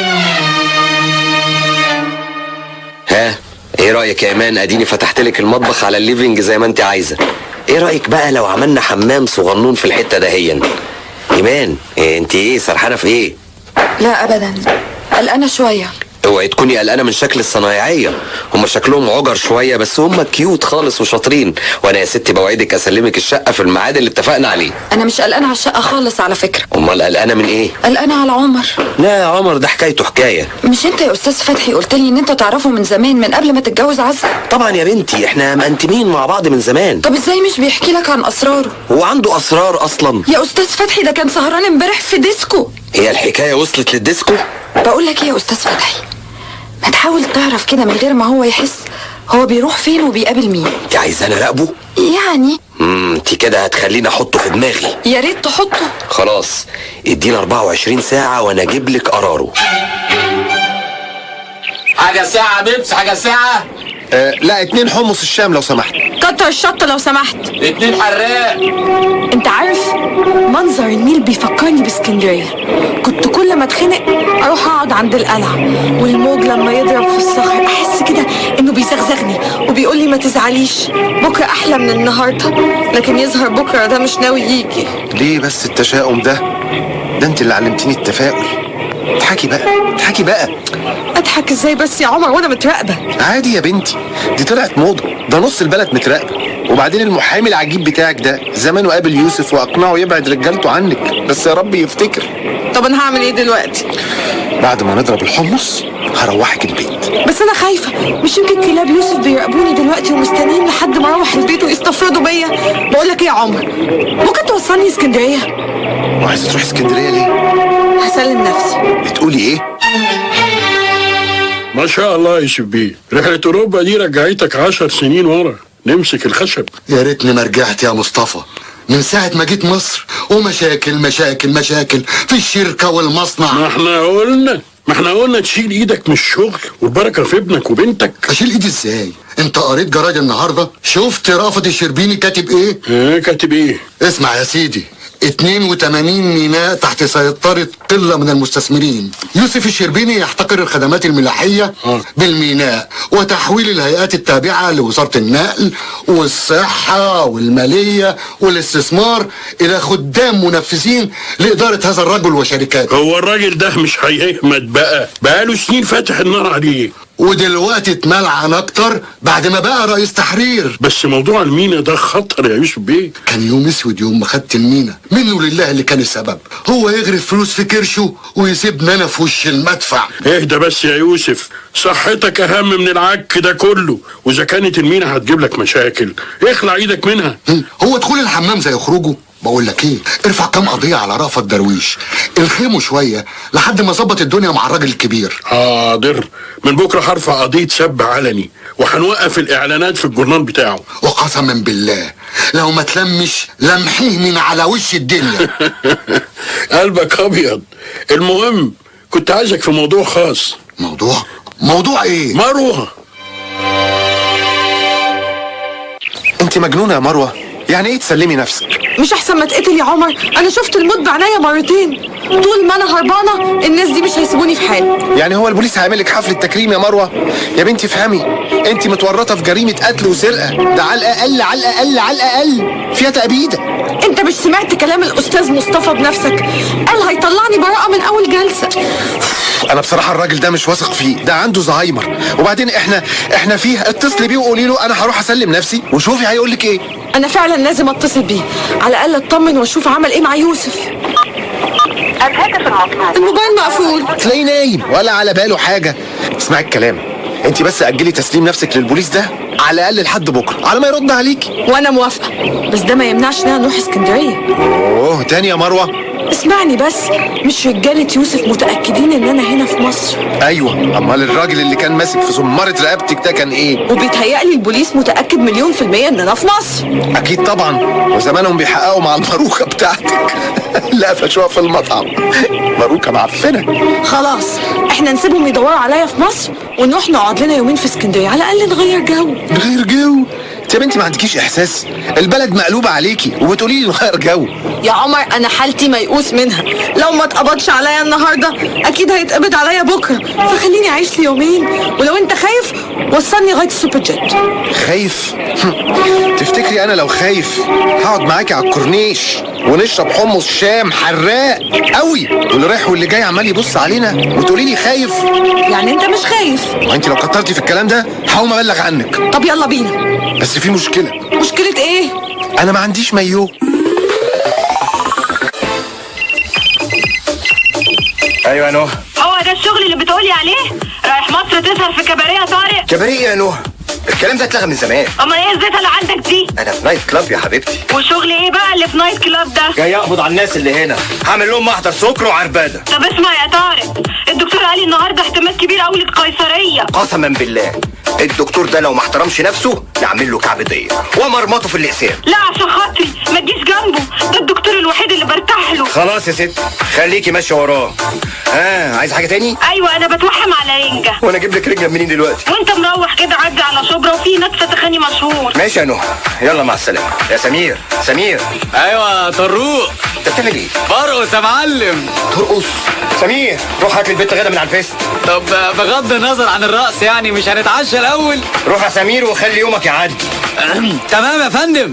H: ها ايه رايك يا ايمان اديني فتحت لك المطبخ على الليفنج زي ما انت عايزه ايه رايك بقى لو عملنا حمام صغنون في الحته دهيا ايمان إيه انت ايه سرحانه في ايه
G: لا ابدا قلقانه شويه
H: اوعي تكوني قلقانه من شكل الصنايعيه هم شكلهم عجر شويه بس هم كيوت خالص وشاطرين وانا يا ستي بوعدك اسلمك الشقه في الميعاد اللي اتفقنا عليه
G: انا مش قلقانه على الشقه خالص على فكره
H: امال قلقانه من ايه
G: قلقانه على عمر
H: لا يا عمر ده حكايته حكايه
G: مش انت يا استاذ فتحي قلت لي ان انت تعرفه من زمان من قبل ما تتجوز عزه
H: طبعا يا بنتي احنا مأنتمين مع بعض من زمان
G: طب ازاي مش بيحكي لك عن اسراره
H: هو عنده اسرار اصلا
G: يا استاذ فتحي ده كان سهران امبارح في ديسكو
H: هي الحكايه وصلت للديسكو
G: بقول لك ايه يا استاذ فتحي ما تحاول تعرف كده من غير ما هو يحس هو بيروح فين وبيقابل مين
H: انت عايزاني اراقبه
G: يعني
H: امم انت كده هتخليني احطه في دماغي
G: يا ريت تحطه
H: خلاص ادينا 24 ساعه وانا اجيب لك قراره
N: حاجة ساعة بيبس حاجة ساعة
A: آه لا اتنين حمص الشام لو سمحت
B: كتر الشطه لو سمحت
N: اتنين حراق
B: انت عارف منظر النيل بيفكرني باسكندريه كنت كل ما اتخنق اروح اقعد عند القلعه والموج لما يضرب في الصخر احس كده انه بيزغزغني وبيقول لي ما تزعليش بكره احلى من النهارده لكن يظهر بكره ده مش ناوي يجي
A: ليه بس التشاؤم ده ده انت اللي علمتيني التفاؤل اضحكي بقى اضحكي بقى
B: اضحك ازاي بس يا عمر وانا متراقبه
A: عادي يا بنتي دي طلعت موضة ده نص البلد متراقبة وبعدين المحامي العجيب بتاعك ده زمانه قابل يوسف واقنعه يبعد رجالته عنك بس يا رب يفتكر
B: طب انا هعمل ايه دلوقتي
A: بعد ما نضرب الحمص هروحك البيت
B: بس انا خايفه مش يمكن كلاب يوسف بيراقبوني دلوقتي ومستنيين لحد ما اروح البيت ويستفردوا بيا بقول لك ايه يا عمر ممكن توصلني اسكندريه
A: وعايزة تروحي اسكندرية ليه؟
B: هسلم نفسي
A: بتقولي ايه؟
L: ما شاء الله يا شبيه رحلة أوروبا دي رجعتك عشر سنين ورا نمسك الخشب
K: يا ريتني ما رجعت يا مصطفى من ساعة ما جيت مصر ومشاكل مشاكل مشاكل في الشركة والمصنع
L: ما احنا قلنا ما احنا قلنا تشيل ايدك من الشغل والبركة في ابنك وبنتك
K: اشيل ايدي ازاي انت قريت جرايد النهارده شفت رافض الشربيني كاتب ايه
L: ايه كاتب ايه
K: اسمع يا سيدي 82 ميناء تحت سيطرة قلة من المستثمرين يوسف الشربيني يحتقر الخدمات الملاحية بالميناء وتحويل الهيئات التابعة لوزارة النقل والصحة والمالية والاستثمار إلى خدام منفذين لإدارة هذا الرجل وشركاته
L: هو الراجل ده مش هيهمد بقى بقاله سنين فاتح النار عليه
K: ودلوقتي اتملعن اكتر بعد ما بقى رئيس تحرير
L: بس موضوع المينا ده خطر يا يوسف بيه
K: كان يوم اسود يوم ما خدت المينا منه لله اللي كان السبب هو يغرف فلوس في كرشه ويسيبني انا في وش المدفع
L: اهدى بس يا يوسف صحتك اهم من العك ده كله واذا كانت المينا هتجيب لك مشاكل اخلع ايدك منها
K: هو دخول الحمام زي خروجه بقول لك ايه ارفع كام قضيه على رأفت درويش الخيمه شويه لحد ما ظبط الدنيا مع الراجل الكبير
L: حاضر من بكره هرفع قضيه سب علني وهنوقف الاعلانات في الجورنال بتاعه
K: وقسما بالله لو ما تلمش لمحيه من على وش الدنيا
L: قلبك ابيض المهم كنت عايزك في موضوع خاص
K: موضوع موضوع ايه
L: مروه
A: انت مجنونة يا مروة يعني ايه تسلمي نفسك
B: مش احسن ما اتقتل يا عمر انا شفت الموت بعينيا مرتين طول ما انا هربانه الناس دي مش هيسيبوني في حالي
A: يعني هو البوليس هيعمل لك حفلة تكريم يا مروة يا بنتي افهمي انت متورطة في جريمة قتل وسرقة ده على الاقل على الاقل على الاقل فيها تأبيدة
B: انت مش سمعت كلام الاستاذ مصطفى بنفسك قال هيطلعني براءه من اول جلسه
A: انا بصراحة الراجل ده مش واثق فيه ده عنده زهايمر وبعدين احنا احنا فيه اتصلي بيه وقولي له انا هروح اسلم نفسي وشوفي هيقول لك ايه
B: انا فعلا لازم اتصل بيه على الاقل اطمن واشوف عمل ايه مع يوسف الموبايل مقفول
A: تلاقيه نايم ولا على باله حاجة اسمعي الكلام انت بس اجلي تسليم نفسك للبوليس ده على الاقل لحد بكره على ما يرد عليكي
B: وانا موافقه بس ده ما يمنعش اننا نروح اسكندريه
A: اوه تاني يا مروه
B: اسمعني بس مش رجاله يوسف متاكدين ان انا هنا في مصر
A: ايوه امال الراجل اللي كان ماسك في زمارة رقبتك ده كان ايه
B: وبيتهيألي البوليس متاكد مليون في الميه ان انا في مصر
A: اكيد طبعا وزمانهم بيحققوا مع الماروكه بتاعتك لا فشوها في المطعم ماروكه معفنه
B: خلاص احنا نسيبهم يدوروا عليا في مصر ونروح نقعد لنا يومين في اسكندريه على الاقل نغير جو
A: نغير جو انت يا بنتي ما عندكيش احساس البلد مقلوبه عليكي وبتقولي لي نغير جو
B: يا عمر انا حالتي ميؤوس منها لو ما اتقبضش عليا النهارده اكيد هيتقبض عليا بكره فخليني اعيش لي يومين ولو انت خايف وصلني لغايه السوبر جيت
A: خايف تفتكري انا لو خايف هقعد معاكي على الكورنيش ونشرب حمص شام حراق قوي واللي رايح واللي جاي عمال يبص علينا وتقولي لي خايف
B: يعني انت مش خايف
A: وانت لو كترتي في الكلام ده هقوم ابلغ عنك
B: طب يلا بينا
A: بس في مشكله
B: مشكله ايه
A: انا ما عنديش مايو
C: ايوه يا نوح
D: هو ده الشغل اللي بتقولي عليه رايح مصر تسهر في كباريه يا طارق
C: كباريه يا نوح الكلام ده اتلغى من زمان
D: امال ايه الزيطه اللي عندك دي
C: انا في نايت كلاب يا حبيبتي
D: وشغل ايه بقى اللي في نايت كلاب ده
C: جاي اقبض على الناس اللي هنا هعمل لهم محضر سكر وعرباده
D: طب اسمع يا طارق الدكتور قال لي النهارده احتمال كبير قوي للقيصريه
C: قسما بالله الدكتور ده لو ما احترمش نفسه يعمل له كعبديه ومرمطه في اللسان
D: لا عشان خاطري ما تجيش جنبه ده الدكتور الوحيد اللي برتاح له
C: خلاص يا ست خليكي ماشيه وراه ها عايز حاجه تاني
D: ايوه انا بتوحم على رنجه
C: وانا اجيب لك رجله منين دلوقتي
D: وانت مروح كده عدي على شبرا وفي هناك فتخاني مشهور
C: ماشي يا نوح يلا مع السلامه يا سمير سمير
I: ايوه طروق
C: انت بتعمل ايه
I: برقص يا معلم
C: ترقص سمير روح هات لي البيت غدا من على الفيس
I: طب بغض النظر عن الرقص يعني مش هنتعشى الاول
C: روح يا سمير وخلي يومك يعدي
I: تمام يا فندم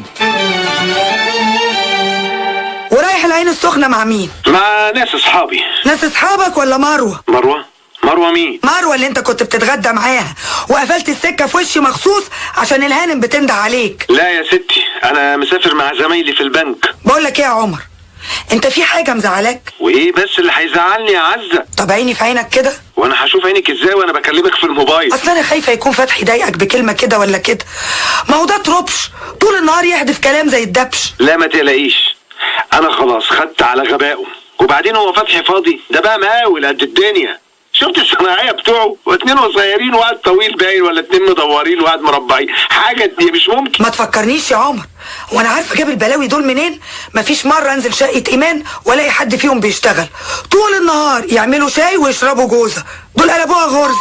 O: ورايح العين السخنة مع مين؟
L: مع ناس اصحابي
O: ناس اصحابك ولا مروة؟
L: مروه مروه مين
O: مروة اللي انت كنت بتتغدى معاها وقفلت السكة في وشي مخصوص عشان الهانم بتنده عليك
L: لا يا ستي انا مسافر مع زمايلي في البنك
O: بقول لك ايه يا عمر انت في حاجة مزعلاك؟
L: وايه بس اللي هيزعلني يا عزه
O: طب عيني في عينك كده
L: وانا هشوف عينك ازاي وانا بكلمك في الموبايل
O: اصل انا خايفة يكون فتحي يضايقك بكلمة كده ولا كده ما هو ده تربش طول النهار يحدف كلام زي الدبش
L: لا ما تقلقيش انا خلاص خدت على غبائه وبعدين هو فتحي فاضي ده بقى مقاول قد الدنيا شفت الصناعيه بتوعه واتنين قصيرين وقعد طويل باين ولا اتنين مدورين وقعد مربعين حاجه دي مش ممكن
O: ما تفكرنيش يا عمر وانا عارفه جاب البلاوي دول منين مفيش مره انزل شقه ايمان والاقي حد فيهم بيشتغل طول النهار يعملوا شاي ويشربوا جوزه دول قلبوها غرز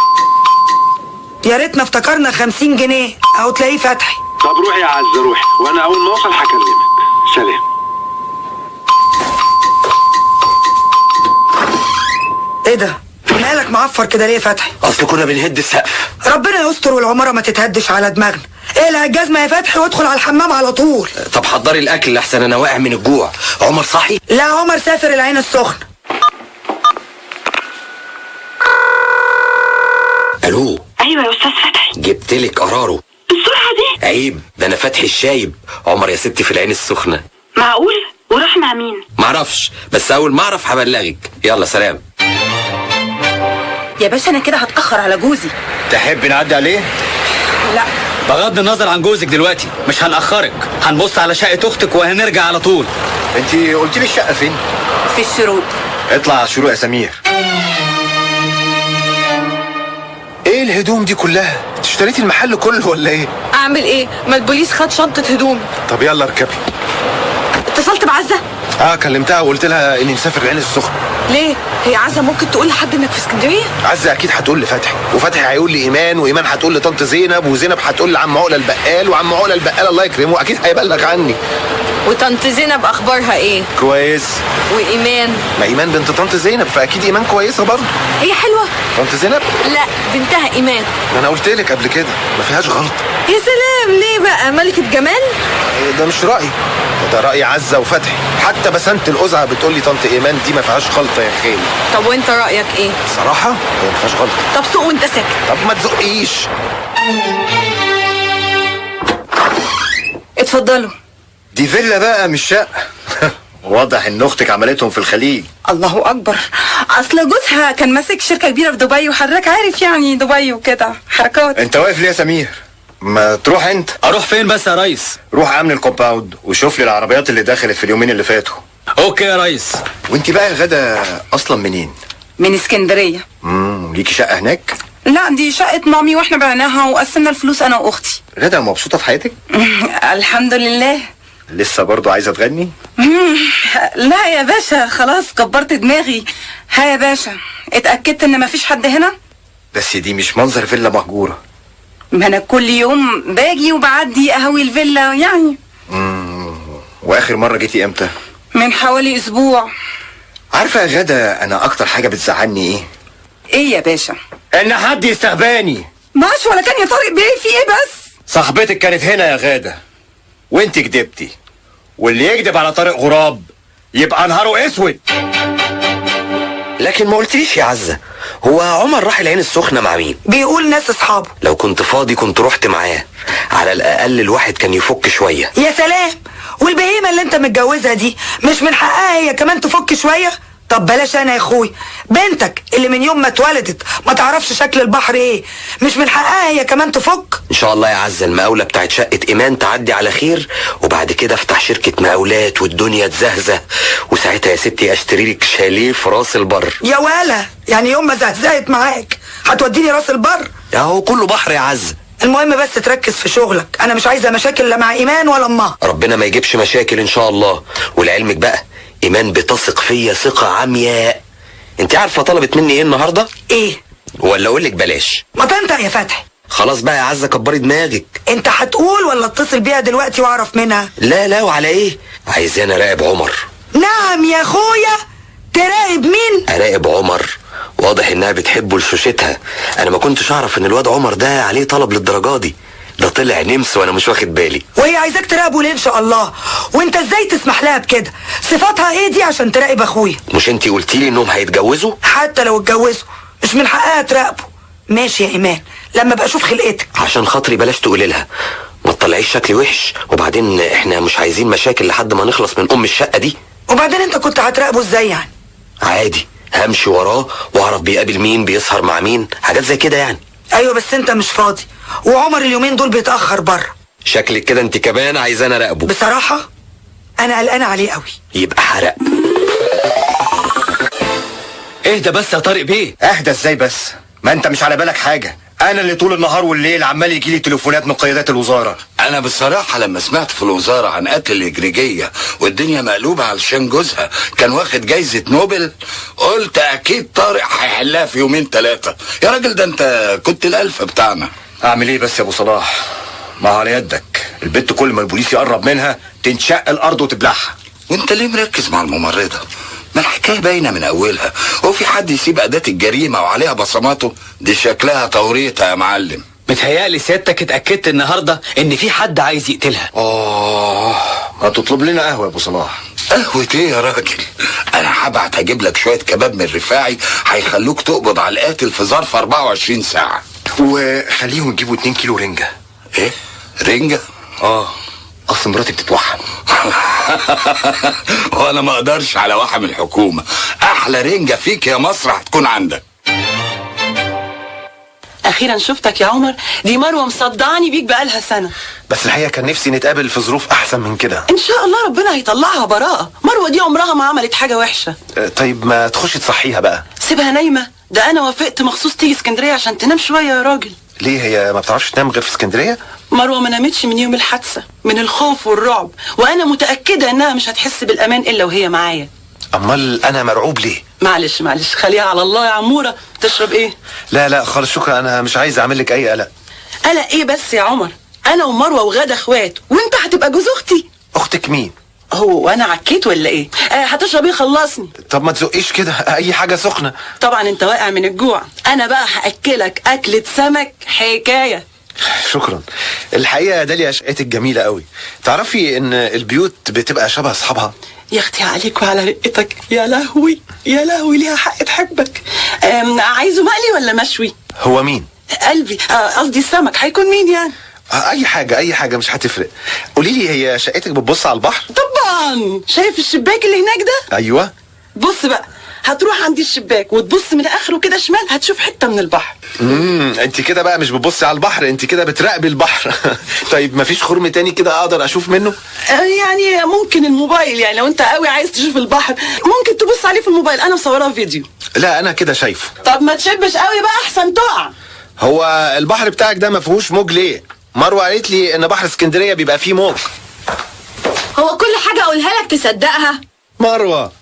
O: يا ريتنا افتكرنا خمسين جنيه او تلاقيه فتحي
L: طب روحي يا عزه روحي وانا اول ما اوصل هكلمك سلام
O: ايه ده مالك معفر كده ليه يا فتحي
C: اصل كنا بنهد السقف
O: ربنا يستر والعماره ما تتهدش على دماغنا اقلع الجزمه يا فتحي وادخل على الحمام على طول
H: طب حضري الاكل لحسن انا واقع من الجوع عمر صحي
O: لا عمر سافر العين السخنه
H: الو
D: ايوه يا استاذ فتحي
H: جبتلك قراره
D: السرعه دي
H: عيب ده انا فتحي الشايب عمر يا ستي في العين السخنه
D: معقول وراح مع مين
H: معرفش بس اول ما اعرف هبلغك يلا سلام
E: يا باشا انا كده هتاخر على جوزي
C: تحب نعدي عليه
E: لا
I: بغض النظر عن جوزك دلوقتي مش هنأخرك هنبص على شقة اختك وهنرجع على طول
C: انت قلت لي الشقه فين
E: في الشروق
C: اطلع على الشروق يا سمير
A: ايه الهدوم دي كلها انت اشتريتي المحل كله ولا ايه
B: اعمل ايه ما البوليس خد شنطه هدومي
A: طب يلا اركبي
B: اتصلت بعزه
A: اه كلمتها وقلت لها اني مسافر العين السخنه
B: ليه هي عزه ممكن تقول لحد انك في اسكندريه
A: عزة اكيد هتقول لفتحي وفتحي هيقول لايمان وايمان هتقول لطنط زينب وزينب هتقول لعم عقله البقال وعم عقله البقال الله يكرمه اكيد هيبلغ عني
B: وطنط زينب اخبارها ايه
A: كويس
B: وايمان
A: ما ايمان بنت طنط زينب فاكيد ايمان كويسه برضه
B: هي حلوه
A: طنط زينب
B: لا بنتها ايمان
A: ما انا قلت لك قبل كده ما فيهاش غلط
B: يا سلام ليه بقى ملكه جمال
A: ده مش رايي ده راي عزه وفتحي حتى بسنت القزعه بتقول لي طنط ايمان دي ما فيهاش غلطه يا خالي
B: طب وانت رايك ايه
A: صراحه هي ما فيهاش غلطه
B: طب سوق وانت ساكت
A: طب ما تزقيش
E: اتفضلوا
C: دي فيلا بقى مش شقه واضح ان اختك عملتهم في الخليج
E: الله اكبر اصل جوزها كان ماسك شركه كبيره في دبي وحضرتك عارف يعني دبي وكده حركات
C: انت واقف ليه يا سمير ما تروح انت
I: اروح فين بس يا ريس
C: روح امن الكومباوند وشوف لي العربيات اللي دخلت في اليومين اللي فاتوا
I: اوكي يا ريس
C: وانت بقى يا غدا اصلا منين
E: من اسكندريه
C: امم ليكي شقه هناك
E: لا دي شقه مامي واحنا بعناها وقسمنا الفلوس انا واختي
C: غدا مبسوطه في حياتك
E: الحمد لله
C: لسه برضو عايزه تغني
E: لا يا باشا خلاص كبرت دماغي ها يا باشا اتاكدت ان مفيش حد هنا
C: بس دي مش منظر فيلا مهجوره
E: ما انا كل يوم باجي وبعدي قهوي الفيلا يعني
C: امم واخر مره جيتي امتى
E: من حوالي اسبوع
C: عارفه يا غدا انا اكتر حاجه بتزعلني ايه
E: ايه يا باشا
C: ان حد يستهباني
E: ماش ولا كان يا طارق بيه في ايه بس
C: صاحبتك كانت هنا يا غاده وانت كدبتي واللي يكذب على طارق غراب يبقى نهاره اسود
H: لكن ما قلتليش يا عزة هو عمر راح العين السخنة مع مين
O: بيقول ناس اصحابه
H: لو كنت فاضي كنت رحت معاه على الأقل الواحد كان يفك شوية
O: يا سلام والبهيمه اللي انت متجوزها دي مش من حقها هي كمان تفك شويه طب بلاش انا يا اخوي بنتك اللي من يوم ما اتولدت ما تعرفش شكل البحر ايه مش من حقها هي كمان تفك
H: إن شاء الله يا عزة المقاولة بتاعت شقة إيمان تعدي على خير وبعد كده أفتح شركة مقاولات والدنيا تزهزه وساعتها يا ستي أشتري لك شاليه في راس البر
O: يا ولا يعني يوم ما زهزهت معاك هتوديني راس البر
H: أهو كله بحر يا عزة
O: المهم بس تركز في شغلك انا مش عايزه مشاكل لا مع ايمان ولا امها
H: ربنا ما يجيبش مشاكل إن شاء الله ولعلمك بقى إيمان بتثق فيا ثقة عمياء أنت عارفة طلبت مني إيه النهاردة؟
O: ايه
H: ولا أقول لك بلاش
O: ما تنطق يا فتحي
H: خلاص بقى يا عزة كبري دماغك
O: انت هتقول ولا اتصل بيها دلوقتي واعرف منها
H: لا لا وعلى ايه عايزاني اراقب عمر
O: نعم يا اخويا تراقب مين
H: اراقب عمر واضح انها بتحبه لشوشتها انا ما كنتش اعرف ان الواد عمر ده عليه طلب للدرجه دي ده طلع نمس وانا مش واخد بالي
O: وهي عايزاك تراقبه ليه ان شاء الله وانت ازاي تسمح لها بكده صفاتها ايه دي عشان تراقب اخويا
H: مش انتي قلتي لي انهم هيتجوزوا
O: حتى لو اتجوزوا مش من حقها تراقبه ماشي يا ايمان لما بقى اشوف خلقتك
H: عشان خاطري بلاش تقولي لها ما تطلعيش شكلي وحش وبعدين احنا مش عايزين مشاكل لحد ما نخلص من ام الشقه دي
O: وبعدين انت كنت هتراقبه ازاي يعني
H: عادي همشي وراه واعرف بيقابل مين بيسهر مع مين حاجات زي كده يعني
O: ايوه بس انت مش فاضي وعمر اليومين دول بيتاخر بره
H: شكلك كده انت كمان عايزانا اراقبه
O: بصراحه انا قلقانه عليه قوي
H: يبقى حرق
C: اهدى بس يا طارق بيه اهدى ازاي بس ما انت مش على بالك حاجه انا اللي طول النهار والليل عمال يجي لي تليفونات من قيادات الوزاره
L: انا بصراحة لما سمعت في الوزارة عن قتل الإجريجية والدنيا مقلوبة علشان جوزها كان واخد جايزة نوبل قلت اكيد طارق هيحلها في يومين ثلاثة يا راجل ده انت كنت الالفة بتاعنا
C: اعمل ايه بس يا ابو صلاح ما هو على يدك البت كل ما البوليس يقرب منها تنشق الارض وتبلعها
L: وانت ليه مركز مع الممرضة ما الحكاية باينة من أولها هو في حد يسيب أداة الجريمة وعليها بصماته دي شكلها توريطة يا معلم
I: متهيألي سيادتك اتأكدت النهاردة إن في حد عايز يقتلها
C: اه ما تطلب لنا قهوه يا ابو صلاح
L: قهوة ايه يا راجل انا هبعت اجيب لك شوية كباب من الرفاعي هيخلوك تقبض على القاتل في ظرف 24 ساعة
C: وخليهم يجيبوا 2 كيلو رنجه
L: ايه رنجة
C: اه اصل مراتي بتتوحم
L: وانا ما اقدرش على وحم الحكومة احلى رنجة فيك يا مصر هتكون عندك
F: اخيرا شفتك يا عمر دي مروه مصدعني بيك بقالها سنه
A: بس الحقيقه كان نفسي نتقابل في ظروف احسن من كده
F: ان شاء الله ربنا هيطلعها براءه مروه دي عمرها ما عملت حاجه وحشه
A: آه، طيب ما تخش تصحيها بقى
F: سيبها نايمه ده انا وافقت مخصوص تيجي اسكندريه عشان تنام شويه يا راجل
A: ليه هي ما بتعرفش تنام غير في اسكندريه
F: مروه ما نامتش من يوم الحادثه من الخوف والرعب وانا متاكده انها مش هتحس بالامان الا وهي معايا
A: امال انا مرعوب ليه
F: معلش معلش خليها على الله يا عموره تشرب ايه
A: لا لا خالص شكرا انا مش عايز اعمل لك اي قلق
F: قلق ايه بس يا عمر انا ومروه وغاده اخوات وانت هتبقى جوز اختي
A: اختك مين
F: هو انا عكيت ولا ايه آه هتشرب ايه خلصني
A: طب ما تزقيش كده اي حاجه سخنه
F: طبعا انت واقع من الجوع انا بقى هاكلك اكله سمك حكايه
A: شكرا الحقيقه يا داليا شقتك جميله قوي تعرفي ان البيوت بتبقى شبه اصحابها
F: يا اختي عليك وعلى رقتك يا لهوي يا لهوي ليها حق تحبك آم، عايزه مقلي ولا مشوي
A: هو مين
F: قلبي آه، قصدي السمك هيكون مين يعني
A: آه، اي حاجه اي حاجه مش هتفرق قولي لي هي شقتك بتبص على البحر
F: طبعا شايف الشباك اللي هناك ده
A: ايوه
F: بص بقى هتروح عند الشباك وتبص من اخره كده شمال هتشوف حته من البحر
A: امم انت كده بقى مش بتبصي على البحر انت كده بتراقبي البحر طيب مفيش خرم تاني كده اقدر اشوف منه
F: آه، يعني ممكن الموبايل يعني لو انت قوي عايز تشوف البحر ممكن تبص عليه في الموبايل انا مصوراه فيديو
A: لا انا كده شايفه
F: طب ما تشبش قوي بقى احسن تقع
A: هو البحر بتاعك ده ما فيهوش موج ليه مروه قالت لي ان بحر اسكندريه بيبقى فيه موج
G: هو كل حاجة أقولها لك تصدقها
A: مروه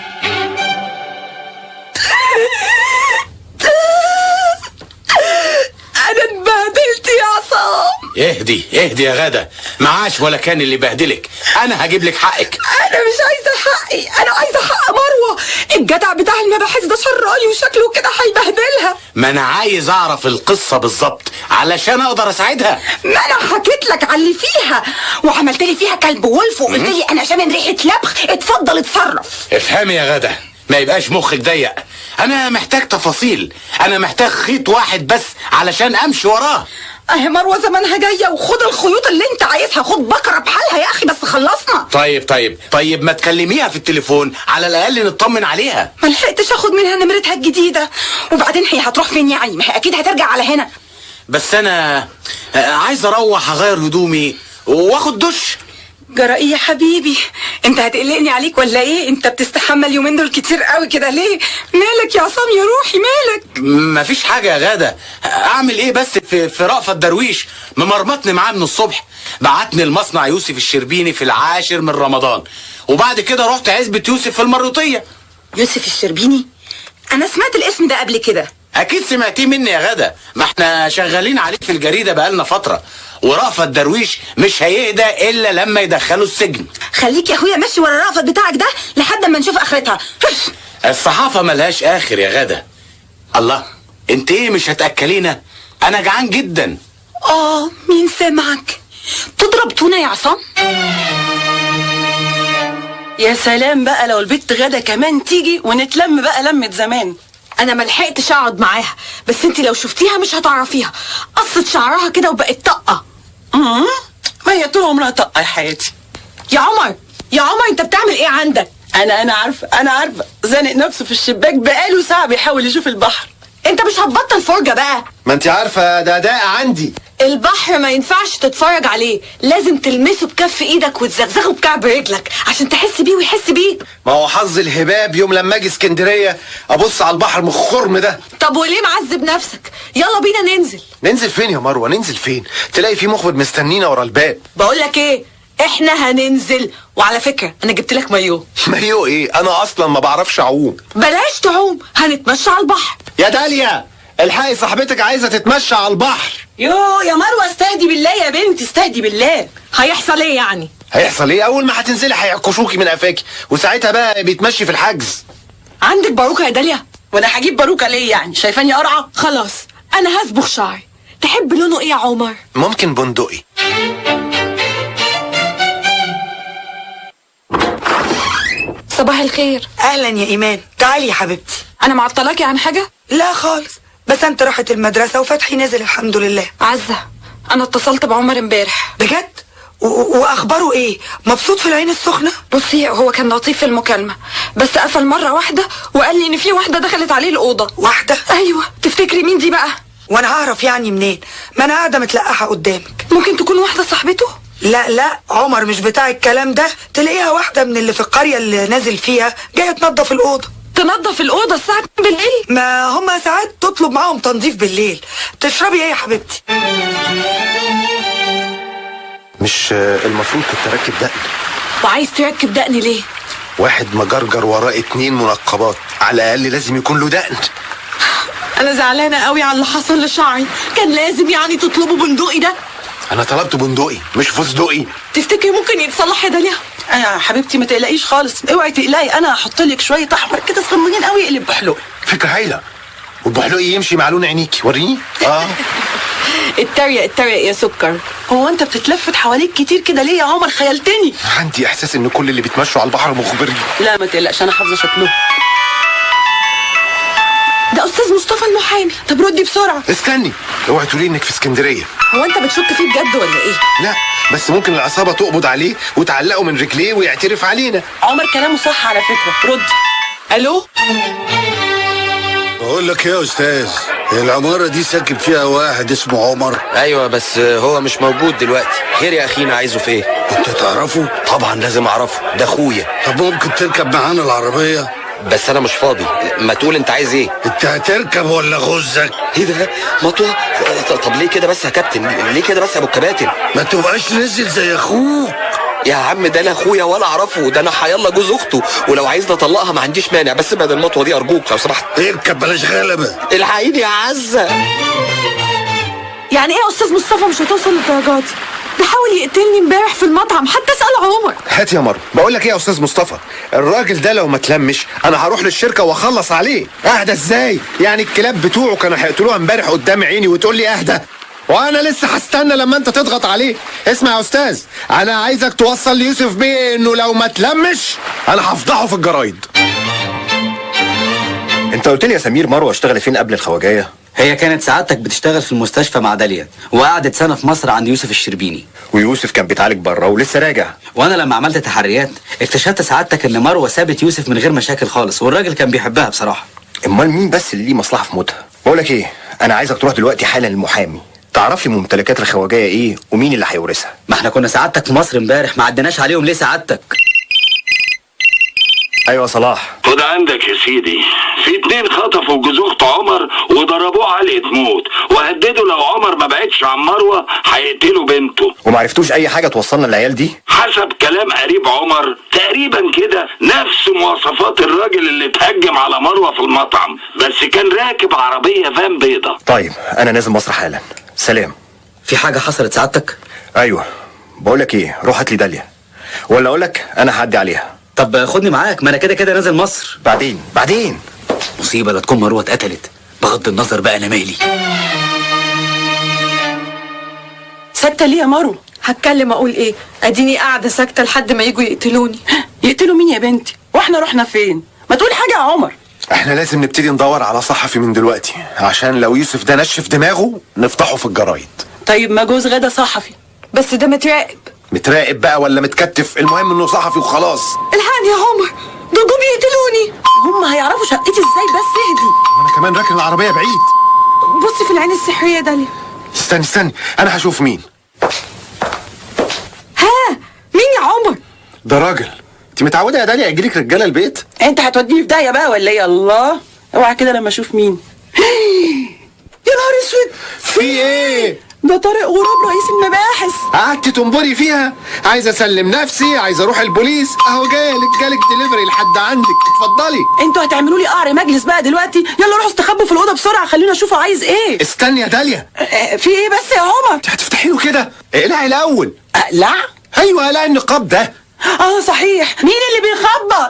E: انا اتبهدلت يا عصام
J: اهدي اهدي يا غدا معاش ولا كان اللي بهدلك انا هجيب لك حقك
E: انا مش عايزه حقي انا عايزه حق مروه الجدع بتاع المباحث ده شراني وشكله كده هيبهدلها
J: ما انا عايز اعرف القصة بالظبط علشان اقدر اساعدها
E: ما انا حكيت لك على اللي فيها وعملت لي فيها كلب ولف وقلت لي انا شامم ريحه لبخ اتفضل اتصرف
J: افهمي يا غدا ما يبقاش مخك ضيق انا محتاج تفاصيل انا محتاج خيط واحد بس علشان امشي وراه
E: اهي مروه زمانها جايه وخد الخيوط اللي انت عايزها خد بكره بحالها يا اخي بس خلصنا
J: طيب طيب طيب ما تكلميها في التليفون على الاقل نطمن عليها
E: ما لحقتش اخد منها نمرتها الجديده وبعدين هي هتروح فين يعني ما هي اكيد هترجع على هنا
J: بس انا آه، عايز اروح اغير هدومي واخد دش
E: جرى ايه يا حبيبي انت هتقلقني عليك ولا ايه انت بتستحمى اليومين دول كتير قوي كده ليه مالك يا عصام يا روحي مالك
J: مفيش حاجة يا غادة اعمل ايه بس في, في رأفت درويش ممرمطني معاه من الصبح بعتني المصنع يوسف الشربيني في العاشر من رمضان وبعد كده رحت عزبة يوسف في المريطية
E: يوسف الشربيني انا سمعت الاسم ده قبل كده
J: اكيد سمعتيه مني يا غادة ما احنا شغالين عليك في الجريدة بقالنا فترة ورأفت درويش مش هيهدى الا لما يدخله السجن
E: خليك يا اخويا ماشي ورا الرأفت بتاعك ده لحد ما نشوف اخرتها هش.
J: الصحافة ملهاش اخر يا غادة الله انت ايه مش هتأكلينا انا جعان جدا
E: اه مين سامعك تضرب تونه يا عصام
F: يا سلام بقى لو البت غدا كمان تيجي ونتلم بقى لمة زمان
B: انا ما لحقتش اقعد معاها بس انت لو شفتيها مش هتعرفيها قصت شعرها كده وبقت طقه
F: امم ما هي طول عمرها طقه يا حياتي
B: يا عمر يا عمر انت بتعمل ايه عندك
F: انا انا عارفه انا عارفه زانق نفسه في الشباك بقاله ساعه بيحاول يشوف البحر
B: انت مش هتبطل فرجه بقى
A: ما انت عارفه ده اداء عندي
B: البحر ما ينفعش تتفرج عليه لازم تلمسه بكف ايدك وتزغزغه بكعب رجلك عشان تحس بيه ويحس بيك
A: ما هو حظ الهباب يوم لما اجي اسكندريه ابص على البحر من الخرم ده
B: طب وليه معذب نفسك يلا بينا ننزل
A: ننزل فين يا مروه ننزل فين تلاقي في مخبر مستنينا ورا الباب
B: بقول لك ايه احنا هننزل وعلى فكره انا جبت لك مايو
A: مايو ايه انا اصلا ما بعرفش اعوم
B: بلاش تعوم هنتمشى على البحر
A: يا داليا الحقي صاحبتك عايزه تتمشى على البحر
F: يو يا مروه استهدي بالله يا بنتي استهدي بالله
B: هيحصل ايه يعني
A: هيحصل ايه اول ما هتنزلي هيعكشوكي من قفاكي وساعتها بقى بيتمشي في الحجز
B: عندك باروكه يا داليا
F: وانا هجيب باروكه ليه يعني شايفاني قرعه
B: خلاص انا هصبغ شعري تحب لونه ايه يا عمر
A: ممكن بندقي
G: صباح الخير
O: اهلا يا ايمان تعالي يا حبيبتي
G: انا معطلاكي عن حاجه
O: لا خالص بس انت راحت المدرسه وفتحي نزل الحمد لله
G: عزه انا اتصلت بعمر امبارح
O: بجد و- و- واخباره ايه مبسوط في العين السخنه
G: بصي هو كان لطيف في المكالمه بس قفل مره واحده وقال لي ان في واحده دخلت عليه الاوضه
O: واحده
G: ايوه تفتكري مين دي بقى
O: وانا هعرف يعني منين ما انا قاعده متلقحه قدامك
G: ممكن تكون واحده صاحبته
O: لا لا عمر مش بتاع الكلام ده تلاقيها واحده من اللي في القريه اللي نازل فيها جايه تنظف الاوضه
G: تنظف الاوضه الساعه 2 بالليل
O: ما هم ساعات تطلب معاهم تنظيف بالليل تشربي ايه يا حبيبتي
A: مش آه، المفروض كنت اركب دقن
B: وعايز تركب دقني ليه
A: واحد مجرجر وراه اتنين منقبات على الاقل لازم يكون له دقن
B: انا زعلانه قوي على اللي حصل لشعري كان لازم يعني تطلبوا بندقي ده
A: انا طلبت بندقي مش فستقي
B: تفتكري ممكن يتصلح يا داليا
F: يا حبيبتي ما تقلقيش خالص اوعي تقلقي انا هحط لك شويه احمر كده صغننين قوي يقلب بحلو
A: فكره هايله والبحلوقي يمشي مع لون عينيكي وريني اه
B: اتريق اتريق يا سكر
F: هو انت بتتلفت حواليك كتير كده ليه يا عمر خيلتني
A: عندي احساس ان كل اللي بيتمشوا على البحر مخبرين
F: لا ما تقلقش انا حافظه شكله
B: ده استاذ مصطفى المحامي
F: طب ردي بسرعه
A: استني اوعي تقولي انك في اسكندريه
B: هو انت بتشك فيه بجد ولا ايه
A: لا بس ممكن العصابه تقبض عليه وتعلقه من رجليه ويعترف علينا
F: عمر كلامه صح على فكره ردي
B: الو
P: بقول لك يا استاذ العمارة دي ساكن فيها واحد اسمه عمر
H: ايوه بس هو مش موجود دلوقتي خير يا اخينا عايزه في ايه
P: انت تعرفه
H: طبعا لازم اعرفه ده اخويا
P: طب ممكن تركب معانا العربية
H: بس انا مش فاضي ما تقول انت عايز ايه
P: انت هتركب ولا غزك
H: ايه ده مطوه طب ليه كده بس يا كابتن ليه كده بس يا ابو الكباتن
P: ما تبقاش نزل زي اخوك
H: يا عم ده لا اخويا ولا اعرفه ده انا حيالله جوز اخته ولو عايزني اطلقها ما عنديش مانع بس ابعد المطوه دي ارجوك لو سمحت
P: اركب بلاش غلبة
H: الحقيني يا عزه
B: يعني ايه يا استاذ مصطفى مش هتوصل للدرجات دي ده حاول يقتلني امبارح في المطعم حتى اسال عمر
A: هات يا مروه بقول لك ايه يا استاذ مصطفى الراجل ده لو ما تلمش انا هروح للشركه واخلص عليه اهدى ازاي يعني الكلاب بتوعه كانوا هيقتلوها امبارح قدام عيني وتقول لي اهدى وانا لسه هستنى لما انت تضغط عليه اسمع يا استاذ انا عايزك توصل ليوسف بيه انه لو ما تلمش انا هفضحه في الجرايد
C: انت قلت لي يا سمير مروه اشتغلت فين قبل الخواجايه
I: هي كانت سعادتك بتشتغل في المستشفى مع داليا وقعدت سنه في مصر عند يوسف الشربيني
C: ويوسف كان بيتعالج بره ولسه راجع
I: وانا لما عملت تحريات اكتشفت سعادتك ان مروه سابت يوسف من غير مشاكل خالص والراجل كان بيحبها بصراحه
C: امال مين بس اللي ليه مصلحه في موتها بقول لك ايه انا عايزك تروح دلوقتي حالا للمحامي تعرف لي ممتلكات الخواجايه ايه ومين اللي هيورثها
I: ما احنا كنا سعادتك في مصر امبارح ما عدناش عليهم ليه سعادتك
C: ايوه صلاح
L: خد عندك يا سيدي في اتنين خطفوا جوز اخت عمر وضربوه علقة موت وهددوا لو عمر ما بعدش عن مروه هيقتلوا بنته
C: ومعرفتوش اي حاجه توصلنا للعيال دي
L: حسب كلام قريب عمر تقريبا كده نفس مواصفات الراجل اللي اتهجم على مروه في المطعم بس كان راكب عربيه فان بيضه
C: طيب انا نازل مصر حالا سلام
I: في حاجه حصلت سعادتك
C: ايوه بقول لك ايه روح هات لي داليا ولا اقول لك انا هعدي عليها
I: طب خدني معاك ما انا كده كده نازل مصر
C: بعدين بعدين
I: مصيبه لا تكون مروه اتقتلت بغض النظر بقى انا مالي
F: ساكته ليه يا مارو
B: هتكلم اقول ايه اديني قاعده ساكته لحد ما يجوا يقتلوني
F: يقتلوا مين يا بنتي واحنا رحنا فين ما تقولي حاجه يا عمر
A: احنا لازم نبتدي ندور على صحفي من دلوقتي عشان لو يوسف ده نشف دماغه نفضحه في الجرايد
F: طيب ما جوز غدا صحفي
B: بس ده متراقب
A: متراقب بقى ولا متكتف المهم انه صحفي وخلاص
B: الحقني يا عمر دول جم يقتلوني
F: هم هيعرفوا شقتي ازاي بس اهدي
A: وانا كمان راكن العربيه بعيد
B: بصي في العين السحريه داليا
A: استني استني انا هشوف مين
B: ها مين يا عمر
A: ده راجل انت متعوده يا داليا يجيلك رجاله البيت
F: انت هتوديني في داهيه بقى ولا ايه الله اوعى كده لما اشوف مين يا نهار اسود
A: في ايه
F: ده طارق غراب رئيس المباحث
A: قعدت تنبري فيها عايز اسلم نفسي عايز اروح البوليس اهو جالك جالك دليفري لحد عندك اتفضلي
F: انتوا هتعملوا لي قعر مجلس بقى دلوقتي يلا روحوا استخبوا في الاوضه بسرعه خلينا اشوفه عايز ايه
A: استني يا داليا
F: اه، في ايه بس يا عمر
A: انت هتفتحي له كده اقلعي الاول
F: اقلع
A: ايوه اقلعي النقاب ده
F: اه صحيح مين اللي بيخبط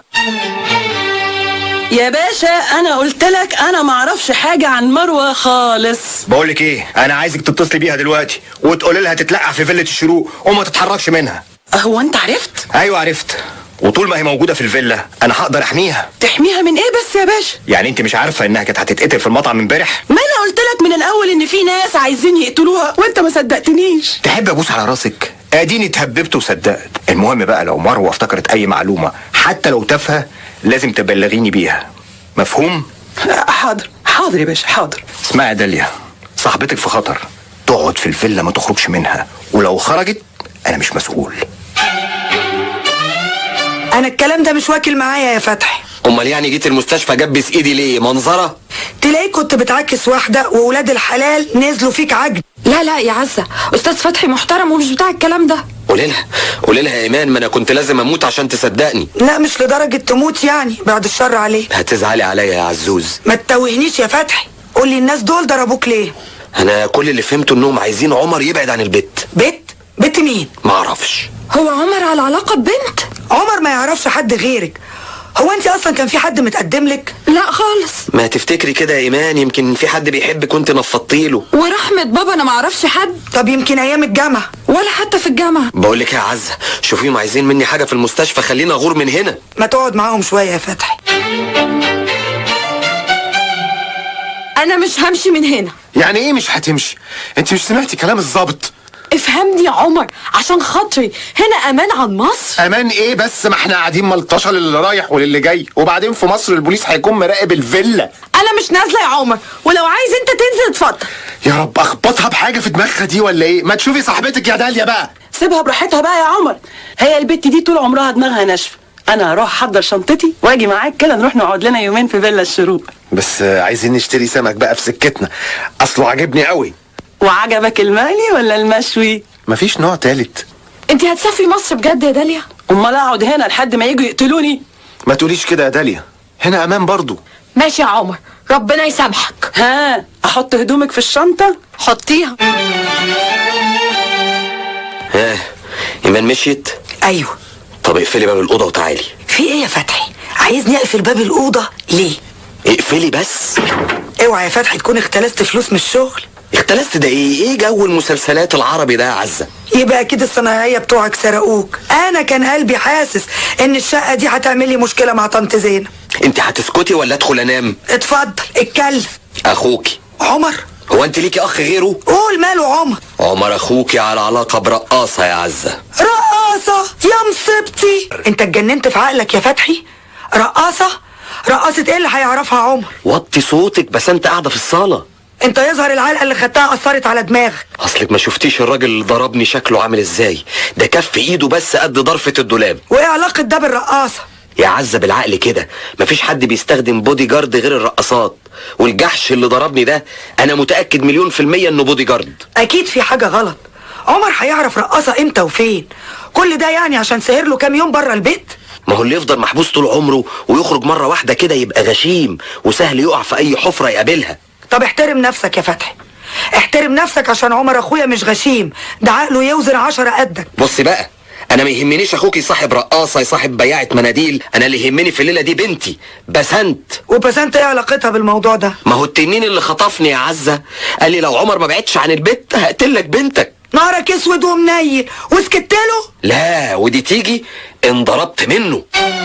F: يا باشا انا قلت لك انا ما اعرفش حاجه عن مروه خالص
C: بقول لك ايه انا عايزك تتصلي بيها دلوقتي وتقولي لها تتلقى في فيله الشروق وما تتحركش منها
F: هو انت عرفت
C: ايوه عرفت وطول ما هي موجوده في الفيلا انا هقدر احميها
F: تحميها من ايه بس يا باشا
C: يعني انت مش عارفه انها كانت هتتقتل في المطعم امبارح
F: ما انا قلت لك من الاول ان في ناس عايزين يقتلوها وانت ما صدقتنيش
C: تحب ابوس على راسك اديني اتهببت وصدقت المهم بقى لو مروه افتكرت اي معلومه حتى لو تافهه لازم تبلغيني بيها مفهوم
F: حاضر حاضر يا باشا حاضر
C: اسمعي يا داليا صاحبتك في خطر تقعد في الفيلا ما تخرجش منها ولو خرجت انا مش مسؤول
O: انا الكلام ده مش واكل معايا يا فتحي
H: امال يعني جيت المستشفى جبس ايدي ليه منظره
O: تلاقيك كنت بتعكس واحده وولاد الحلال نزلوا فيك عجل
G: لا لا يا عزة أستاذ فتحي محترم ومش بتاع الكلام ده
H: قولي لها قولي لها يا ايمان ما انا كنت لازم اموت عشان تصدقني
O: لا مش لدرجه تموت يعني بعد الشر عليه
H: هتزعلي عليا يا عزوز
O: ما تتوهنيش يا فتحي قول لي الناس دول ضربوك ليه
H: انا كل اللي فهمته انهم عايزين عمر يبعد عن البيت
O: بيت بيت مين
H: ما اعرفش
G: هو عمر على علاقة ببنت
O: عمر ما يعرفش حد غيرك هو انت اصلا كان في حد متقدم لك
G: لا خالص
H: ما تفتكري كده يا ايمان يمكن في حد بيحبك كنت نفضتيله
G: ورحمة بابا أنا معرفش حد
O: طب يمكن ايام الجامعه
G: ولا حتى في الجامعة
H: بقول لك يا عزه شوفيهم عايزين مني حاجه في المستشفى خلينا اغور من هنا
O: ما تقعد معاهم شويه يا فتحي
B: انا مش همشي من هنا
A: يعني ايه مش هتمشي انت مش سمعتي كلام الظابط
B: افهمني يا عمر عشان خاطري هنا امان عن مصر
A: امان ايه بس ما احنا قاعدين ملطشه للي رايح وللي جاي وبعدين في مصر البوليس هيكون مراقب الفيلا
B: انا مش نازله يا عمر ولو عايز انت تنزل اتفضل
A: يا رب اخبطها بحاجه في دماغها دي ولا ايه ما تشوفي صاحبتك يا داليا بقى
F: سيبها براحتها بقى يا عمر هي البت دي طول عمرها دماغها ناشفه انا هروح احضر شنطتي واجي معاك كده نروح نقعد لنا يومين في فيلا الشروق
A: بس آه، عايزين نشتري سمك بقى في سكتنا اصله عاجبني قوي
F: وعجبك المقلي ولا المشوي
A: مفيش نوع تالت
B: انت هتسافري مصر بجد يا داليا
F: امال اقعد هنا لحد ما يجوا يقتلوني
A: ما تقوليش كده يا داليا هنا امان برضو
B: ماشي يا عمر ربنا يسامحك
F: ها احط هدومك في الشنطه
B: حطيها
H: ها ايمان مشيت
O: ايوه
H: طب اقفلي باب الاوضه وتعالي
O: في ايه يا فتحي عايزني اقفل باب الاوضه ليه
H: اقفلي بس
O: اوعى يا فتحي تكون اختلست فلوس من الشغل
H: اختلست ده ايه ايه جو المسلسلات العربي ده يا عزه
O: يبقى اكيد الصناعيه بتوعك سرقوك انا كان قلبي حاسس ان الشقه دي هتعمل لي مشكله مع طنط زينب
H: انت هتسكتي ولا ادخل انام
O: اتفضل اتكلم
H: اخوكي
O: عمر
H: هو انت ليكي اخ غيره
O: قول ماله عمر
H: عمر اخوكي على علاقه برقاصه يا عزه
O: رقاصه يا مصيبتي انت اتجننت في عقلك يا فتحي رقاصه رقاصه ايه اللي هيعرفها عمر
H: وطي صوتك بس انت قاعده في الصاله
O: انت يظهر العلقه اللي خدتها اثرت على دماغك
H: اصلك ما شفتيش الراجل اللي ضربني شكله عامل ازاي ده كف ايده بس قد ضرفه الدولاب
O: وايه علاقه ده بالرقاصه
H: يا عزة بالعقل كده مفيش حد بيستخدم بودي جارد غير الرقصات والجحش اللي ضربني ده انا متأكد مليون في المية انه بودي جارد
O: اكيد في حاجه غلط عمر هيعرف رقاصه امتى وفين كل ده يعني عشان سهر له كام يوم بره البيت
H: ما هو اللي يفضل محبوس طول عمره ويخرج مرة واحدة كده يبقى غشيم وسهل يقع في اي حفرة يقابلها
O: طب احترم نفسك يا فتحي احترم نفسك عشان عمر اخويا مش غشيم ده عقله يوزن عشرة قدك
H: بص بقى انا ما يهمنيش اخوكي صاحب رقاصة صاحب بياعة مناديل انا اللي يهمني في الليلة دي بنتي بسنت
O: وبسنت ايه علاقتها بالموضوع ده
H: ما هو التنين اللي خطفني يا عزة قال لي لو عمر ما بعدش عن البيت هقتلك بنتك
O: نارك اسود ومنيل وسكت له
H: لا ودي تيجي انضربت منه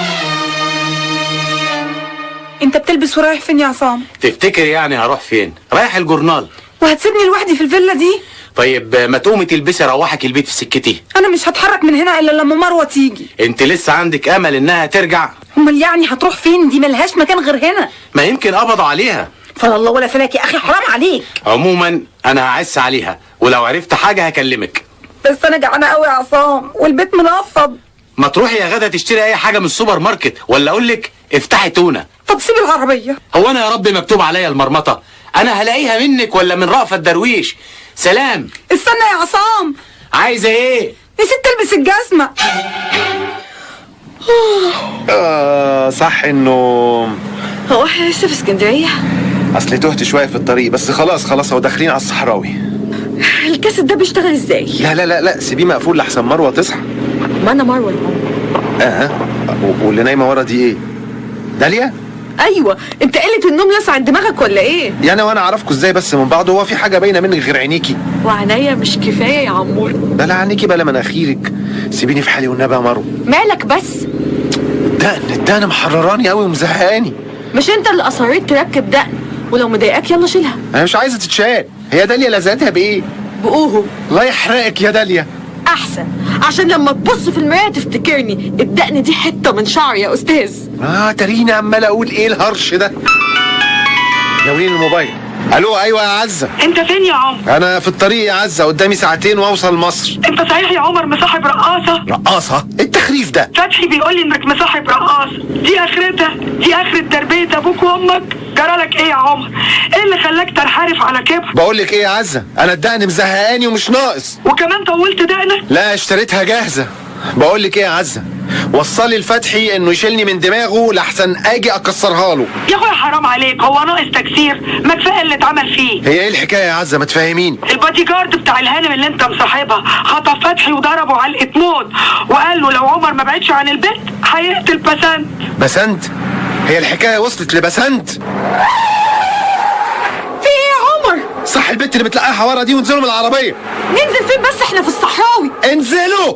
E: انت بتلبس ورايح فين يا عصام
J: تفتكر يعني هروح فين رايح الجورنال
E: وهتسيبني لوحدي في الفيلا دي
J: طيب ما تقومي تلبسي روحك البيت في سكتي
E: انا مش هتحرك من هنا الا لما مروه تيجي
J: انت لسه عندك امل انها ترجع
E: امال يعني هتروح فين دي ملهاش مكان غير هنا
J: ما يمكن قبضوا عليها
E: فلا الله ولا فلاك يا اخي حرام عليك
J: عموما انا هعس عليها ولو عرفت حاجه هكلمك
E: بس انا جعانه قوي يا عصام والبيت منفض
J: ما تروحي يا غدا تشتري اي حاجه من السوبر ماركت ولا اقول لك افتحي تونه
E: طب سيب العربيه
J: هو انا يا رب مكتوب عليا المرمطه انا هلاقيها منك ولا من رأفت درويش سلام
E: استنى يا عصام
J: عايزه ايه
E: نسيت تلبس الجزمه
A: آه صح انه
B: هو احنا لسه في اسكندريه
A: اصلي تهت شويه في الطريق بس خلاص خلاص هو داخلين على الصحراوي
B: الكاسيت ده بيشتغل ازاي
A: لا لا لا لا سيبيه مقفول لحسن مروه تصحى
B: ما انا مروه
A: اه اه و- واللي نايمه ورا دي ايه داليا
B: ايوه انت قله النوم لسعت دماغك ولا ايه
A: يعني وانا اعرفكوا ازاي بس من بعض هو في حاجه باينه منك غير عينيكي
B: وعناية مش كفايه يا عمور
A: بلا عينيكي بلا مناخيرك سيبيني في حالي والنبي يا مروه
B: مالك بس
A: الدقن الدقن محرراني قوي ومزهقاني
B: مش انت اللي اصريت تركب دقن ولو مضايقاك يلا شيلها
A: انا مش عايزه تتشال هي داليا لزقتها بايه
B: بقوه
A: الله يحرقك يا داليا
B: احسن عشان لما تبص في المرايه تفتكرني الدقن دي حته من شعري يا استاذ
A: اه تريني عمال اقول ايه الهرش ده ناولين الموبايل الو ايوه يا عزه
D: انت فين يا عمر
A: انا في الطريق يا عزه قدامي ساعتين واوصل مصر
D: انت صحيح يا عمر مصاحب رقاصه
A: رقاصه التخريف ده
D: فتحي بيقول لي انك مصاحب رقاصه دي اخرتها دي اخرة تربيه ابوك وامك جرالك ايه يا عمر ايه اللي خلاك تنحرف على كبر
A: بقول لك ايه يا عزه انا الدقن مزهقاني ومش ناقص
D: وكمان طولت دقنك
A: لا اشتريتها جاهزه بقول لك ايه يا عزه وصلي لفتحي انه يشيلني من دماغه لحسن اجي اكسرها له
D: يا اخويا حرام عليك هو ناقص تكسير ما كفايه اللي اتعمل فيه
A: هي ايه الحكايه يا عزه ما تفهميني
D: البادي جارد بتاع الهانم اللي انت مصاحبها خطف فتحي وضربه علقه موت وقال له لو عمر ما بعدش عن البيت هيقتل بسنت
A: بسنت هي الحكايه وصلت لبسنت
B: في ايه يا عمر
A: صح البنت اللي بتلقاها ورا دي وانزلوا من العربيه
B: ننزل فين بس احنا في الصحراوي
A: انزلوا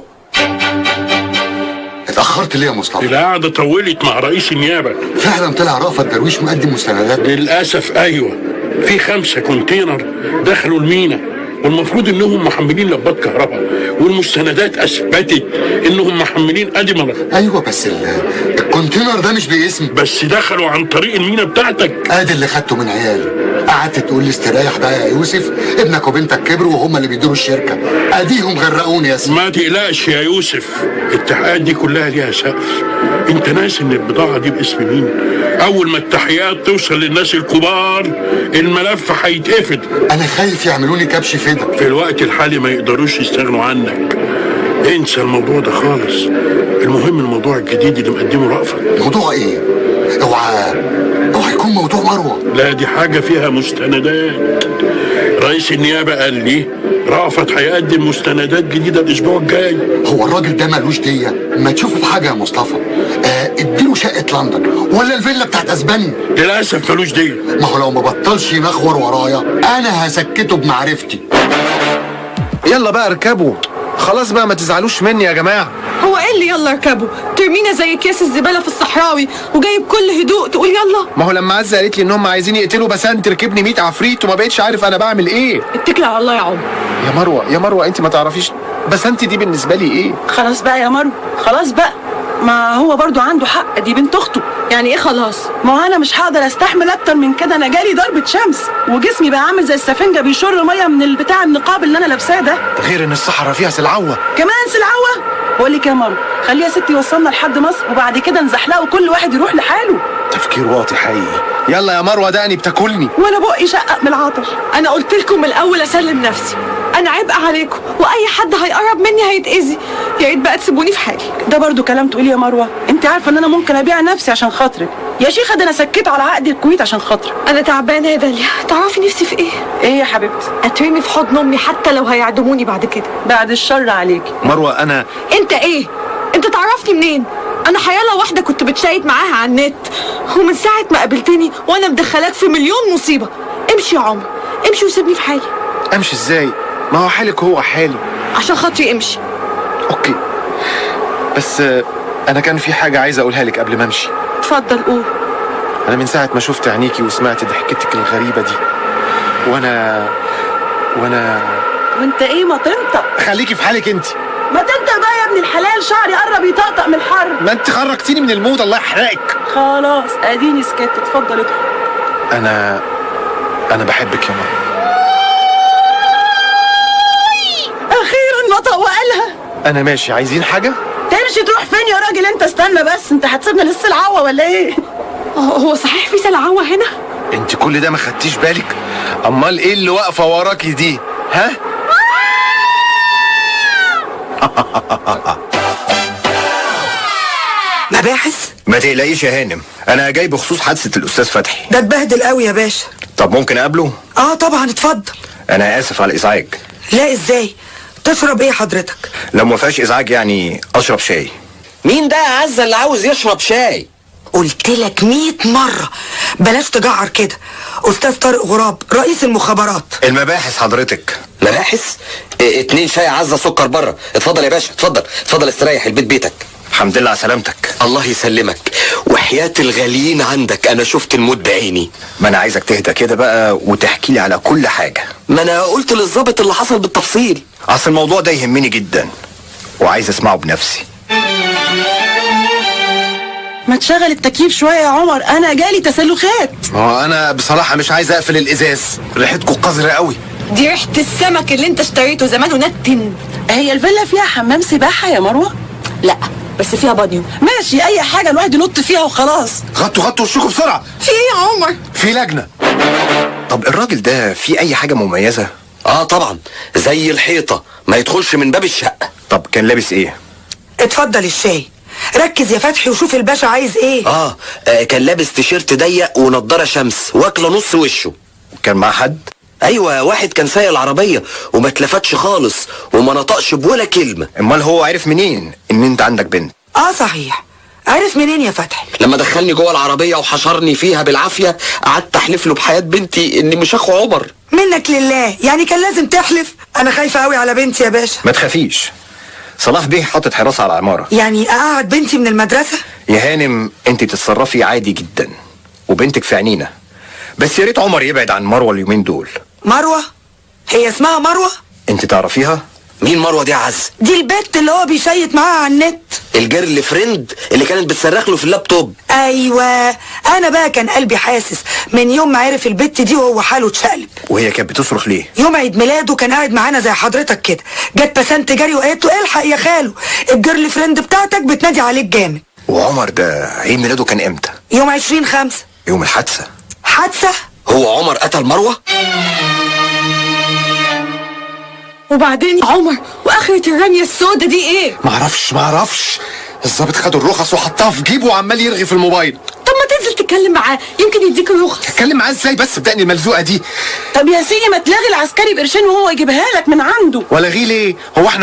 K: اتأخرت ليه يا مصطفى؟
L: القعدة طولت مع رئيس النيابة
K: فعلا طلع رأفت درويش مقدم مستندات
L: للأسف أيوة في خمسة كونتينر دخلوا المينا والمفروض انهم محملين لمبات كهرباء والمستندات اثبتت انهم محملين ادمر
K: ايوه بس ال- الكونتينر ده مش باسمي
L: بس دخلوا عن طريق المينا بتاعتك
K: ادي اللي خدته من عيالي قعدت تقول لي استريح بقى يا يوسف ابنك وبنتك كبروا وهم اللي بيديروا الشركه اديهم غرقوني يا
L: ما تقلقش يا يوسف التحقيقات دي كلها ليها سقف انت ناس ان البضاعة دي باسم مين اول ما التحقيقات توصل للناس الكبار الملف هيتقفل
K: انا خايف يعملوني كبش فدا
L: في الوقت الحالي ما يقدروش يستغنوا عنك انسى الموضوع ده خالص المهم الموضوع الجديد اللي مقدمه رأفت
K: موضوع ايه اوعى اوعى يكون موضوع مروه
L: لا دي حاجة فيها مستندات رئيس النيابة قال لي رأفت هيقدم مستندات جديدة الأسبوع الجاي
K: هو الراجل ده ملوش دية ما تشوف الحاجة يا مصطفى آه اديله شقة لندن ولا الفيلا بتاعت اسبانيا
L: للأسف ملوش دية
K: ما هو لو ما بطلش ينخور ورايا انا هسكته بمعرفتي
A: يلا بقى اركبوا خلاص بقى ما تزعلوش مني يا جماعه
B: هو ايه اللي يلا اركبه ترمينا زي اكياس الزباله في الصحراوي وجاي بكل هدوء تقول يلا
A: ما هو لما عزه قالت لي ان هم عايزين يقتلوا بسنت ركبني 100 عفريت وما بقتش عارف انا بعمل ايه
B: اتكل على الله يا عمر
A: يا مروه يا مروه انت ما تعرفيش بسنت دي بالنسبه لي ايه
F: خلاص بقى يا مرو خلاص بقى ما هو برضو عنده حق دي بنت اخته
B: يعني ايه خلاص
F: ما هو انا مش هقدر استحمل اكتر من كده انا جالي ضربه شمس وجسمي بقى عامل زي السفنجه بيشر ميه من البتاع النقاب اللي انا لابساه ده
A: غير ان الصحراء فيها سلعوه
F: كمان سلعوه بقول لك يا مرو خليها ستي يوصلنا لحد مصر وبعد كده نزحلقه وكل واحد يروح لحاله
A: تفكير واطي حقيقي يلا يا مروه دقني بتاكلني
F: وانا بقي شقق من العطش
B: انا قلت لكم من الاول اسلم نفسي انا عبء عليكم واي حد هيقرب مني هيتاذي يا ريت بقى تسيبوني في حالي
F: ده برضو كلام تقولي يا مروه انت عارفه ان انا ممكن ابيع نفسي عشان خاطرك يا شيخه ده انا سكت على عقد الكويت عشان خاطرك
B: انا تعبانه يا داليا تعرفي نفسي في ايه
F: ايه يا حبيبتي
B: اترمي في حضن امي حتى لو هيعدموني بعد كده
F: بعد الشر عليكي
A: مروه انا
B: انت ايه انت تعرفني منين انا حيالة واحدة كنت بتشيت معاها على النت ومن ساعة ما قابلتني وانا مدخلاك في مليون مصيبة امشي يا عمر امشي وسيبني في حالي
A: امشي ازاي ما هو حالك هو حالي
B: عشان خاطري امشي
A: اوكي بس آه، انا كان في حاجه عايز اقولها لك قبل ما امشي
B: اتفضل قول
A: انا من ساعه ما شفت عينيكي وسمعت ضحكتك الغريبه دي وانا وانا
F: وانت ايه ما تنطق
A: خليكي في حالك انت
F: ما تنطق بقى يا ابن الحلال شعري قرب يطقطق من الحر
A: ما انت خرجتيني من المود الله يحرقك
F: خلاص اديني سكت اتفضل ادخل
A: انا انا بحبك يا ماما
F: اخيرا نطق وقالها
A: انا ماشي عايزين حاجه
F: تمشي تروح فين يا راجل انت استنى بس انت هتسيبنا للسلعوه ولا ايه
B: هو صحيح في سلعوه هنا
A: انت كل ده ما خدتيش بالك امال ايه اللي واقفه وراكي دي ها
O: مباحث
C: ما تقلقيش يا هانم انا جاي بخصوص حادثه الاستاذ فتحي
O: ده اتبهدل قوي يا باشا
C: طب ممكن اقابله
O: اه طبعا اتفضل
C: انا اسف على الازعاج
O: لا ازاي تشرب ايه حضرتك
C: لو ما فيهاش ازعاج يعني اشرب شاي
H: مين ده يا عزه اللي عاوز يشرب شاي
O: قلت لك 100 مرة بلاش تجعر كده أستاذ طارق غراب رئيس المخابرات
C: المباحث حضرتك
H: مباحث اه اتنين شاي عزه سكر بره اتفضل يا باشا اتفضل اتفضل استريح البيت بيتك
C: الحمد لله على سلامتك
H: الله يسلمك وحياة الغاليين عندك انا شفت الموت بعيني
C: ما انا عايزك تهدى كده بقى وتحكي لي على كل حاجه
H: ما انا قلت للظابط اللي حصل بالتفصيل
C: اصل الموضوع ده يهمني جدا وعايز اسمعه بنفسي
F: ما تشغل التكييف شويه يا عمر انا جالي تسلخات
A: ما هو انا بصراحه مش عايز اقفل الازاز ريحتكم قذره قوي
B: دي ريحة السمك اللي انت اشتريته زمان ونتن
F: هي الفيلا فيها حمام سباحه يا مروه
B: لا بس فيها بانيو
F: ماشي اي حاجه الواحد ينط فيها وخلاص
A: غطوا غطوا وشكوا بسرعه
B: في ايه يا عمر
A: في لجنه
C: طب الراجل ده في اي حاجه مميزه
H: اه طبعا زي الحيطه ما يدخلش من باب الشقه
C: طب كان لابس ايه
O: اتفضل الشاي ركز يا فتحي وشوف الباشا عايز ايه
H: اه, آه كان لابس تيشيرت ضيق ونضاره شمس واكله نص وشه
C: كان مع حد
H: ايوه واحد كان سايق العربيه وما اتلفتش خالص وما نطقش بولا كلمه
C: امال هو عرف منين ان انت عندك بنت
O: اه صحيح عارف منين يا فتحي
H: لما دخلني جوه العربيه وحشرني فيها بالعافيه قعدت احلف له بحياه بنتي اني مش اخو عمر
O: منك لله يعني كان لازم تحلف انا خايفه قوي على بنتي يا باشا
C: ما تخافيش صلاح بيه حاطط حراسه على العماره
O: يعني اقعد بنتي من المدرسه
C: يا هانم انت تتصرفي عادي جدا وبنتك في عينينا بس يا ريت عمر يبعد عن مروه اليومين دول
O: مروه هي اسمها مروه
C: انت تعرفيها
H: مين مروه دي يا عز
O: دي البت اللي هو بيشيط معاها على النت
H: الجيرل فريند اللي كانت بتصرخ له في اللابتوب
O: ايوه انا بقى كان قلبي حاسس من يوم ما عرف البت دي وهو حاله اتشقلب
C: وهي كانت بتصرخ ليه
O: يوم عيد ميلاده كان قاعد معانا زي حضرتك كده جت بسنت جري وقالت له الحق يا خالو الجيرل فريند بتاعتك بتنادي عليك جامد
C: وعمر ده عيد ميلاده كان امتى
O: يوم عشرين خمسة
C: يوم الحادثه
O: حادثة
H: هو عمر قتل مروه
B: وبعدين عمر واخرة الرمية السودة دي ايه
A: معرفش معرفش الظابط خد الرخص وحطها في جيبه وعمال يرغي في الموبايل
B: طب ما تنزل تتكلم معاه يمكن يديك الرخص
A: اتكلم معاه ازاي بس بدقني الملزوقه دي
F: طب يا سيدي ما تلاغي العسكري بقرشين وهو يجيبها لك من عنده
A: ولا غي ليه هو احنا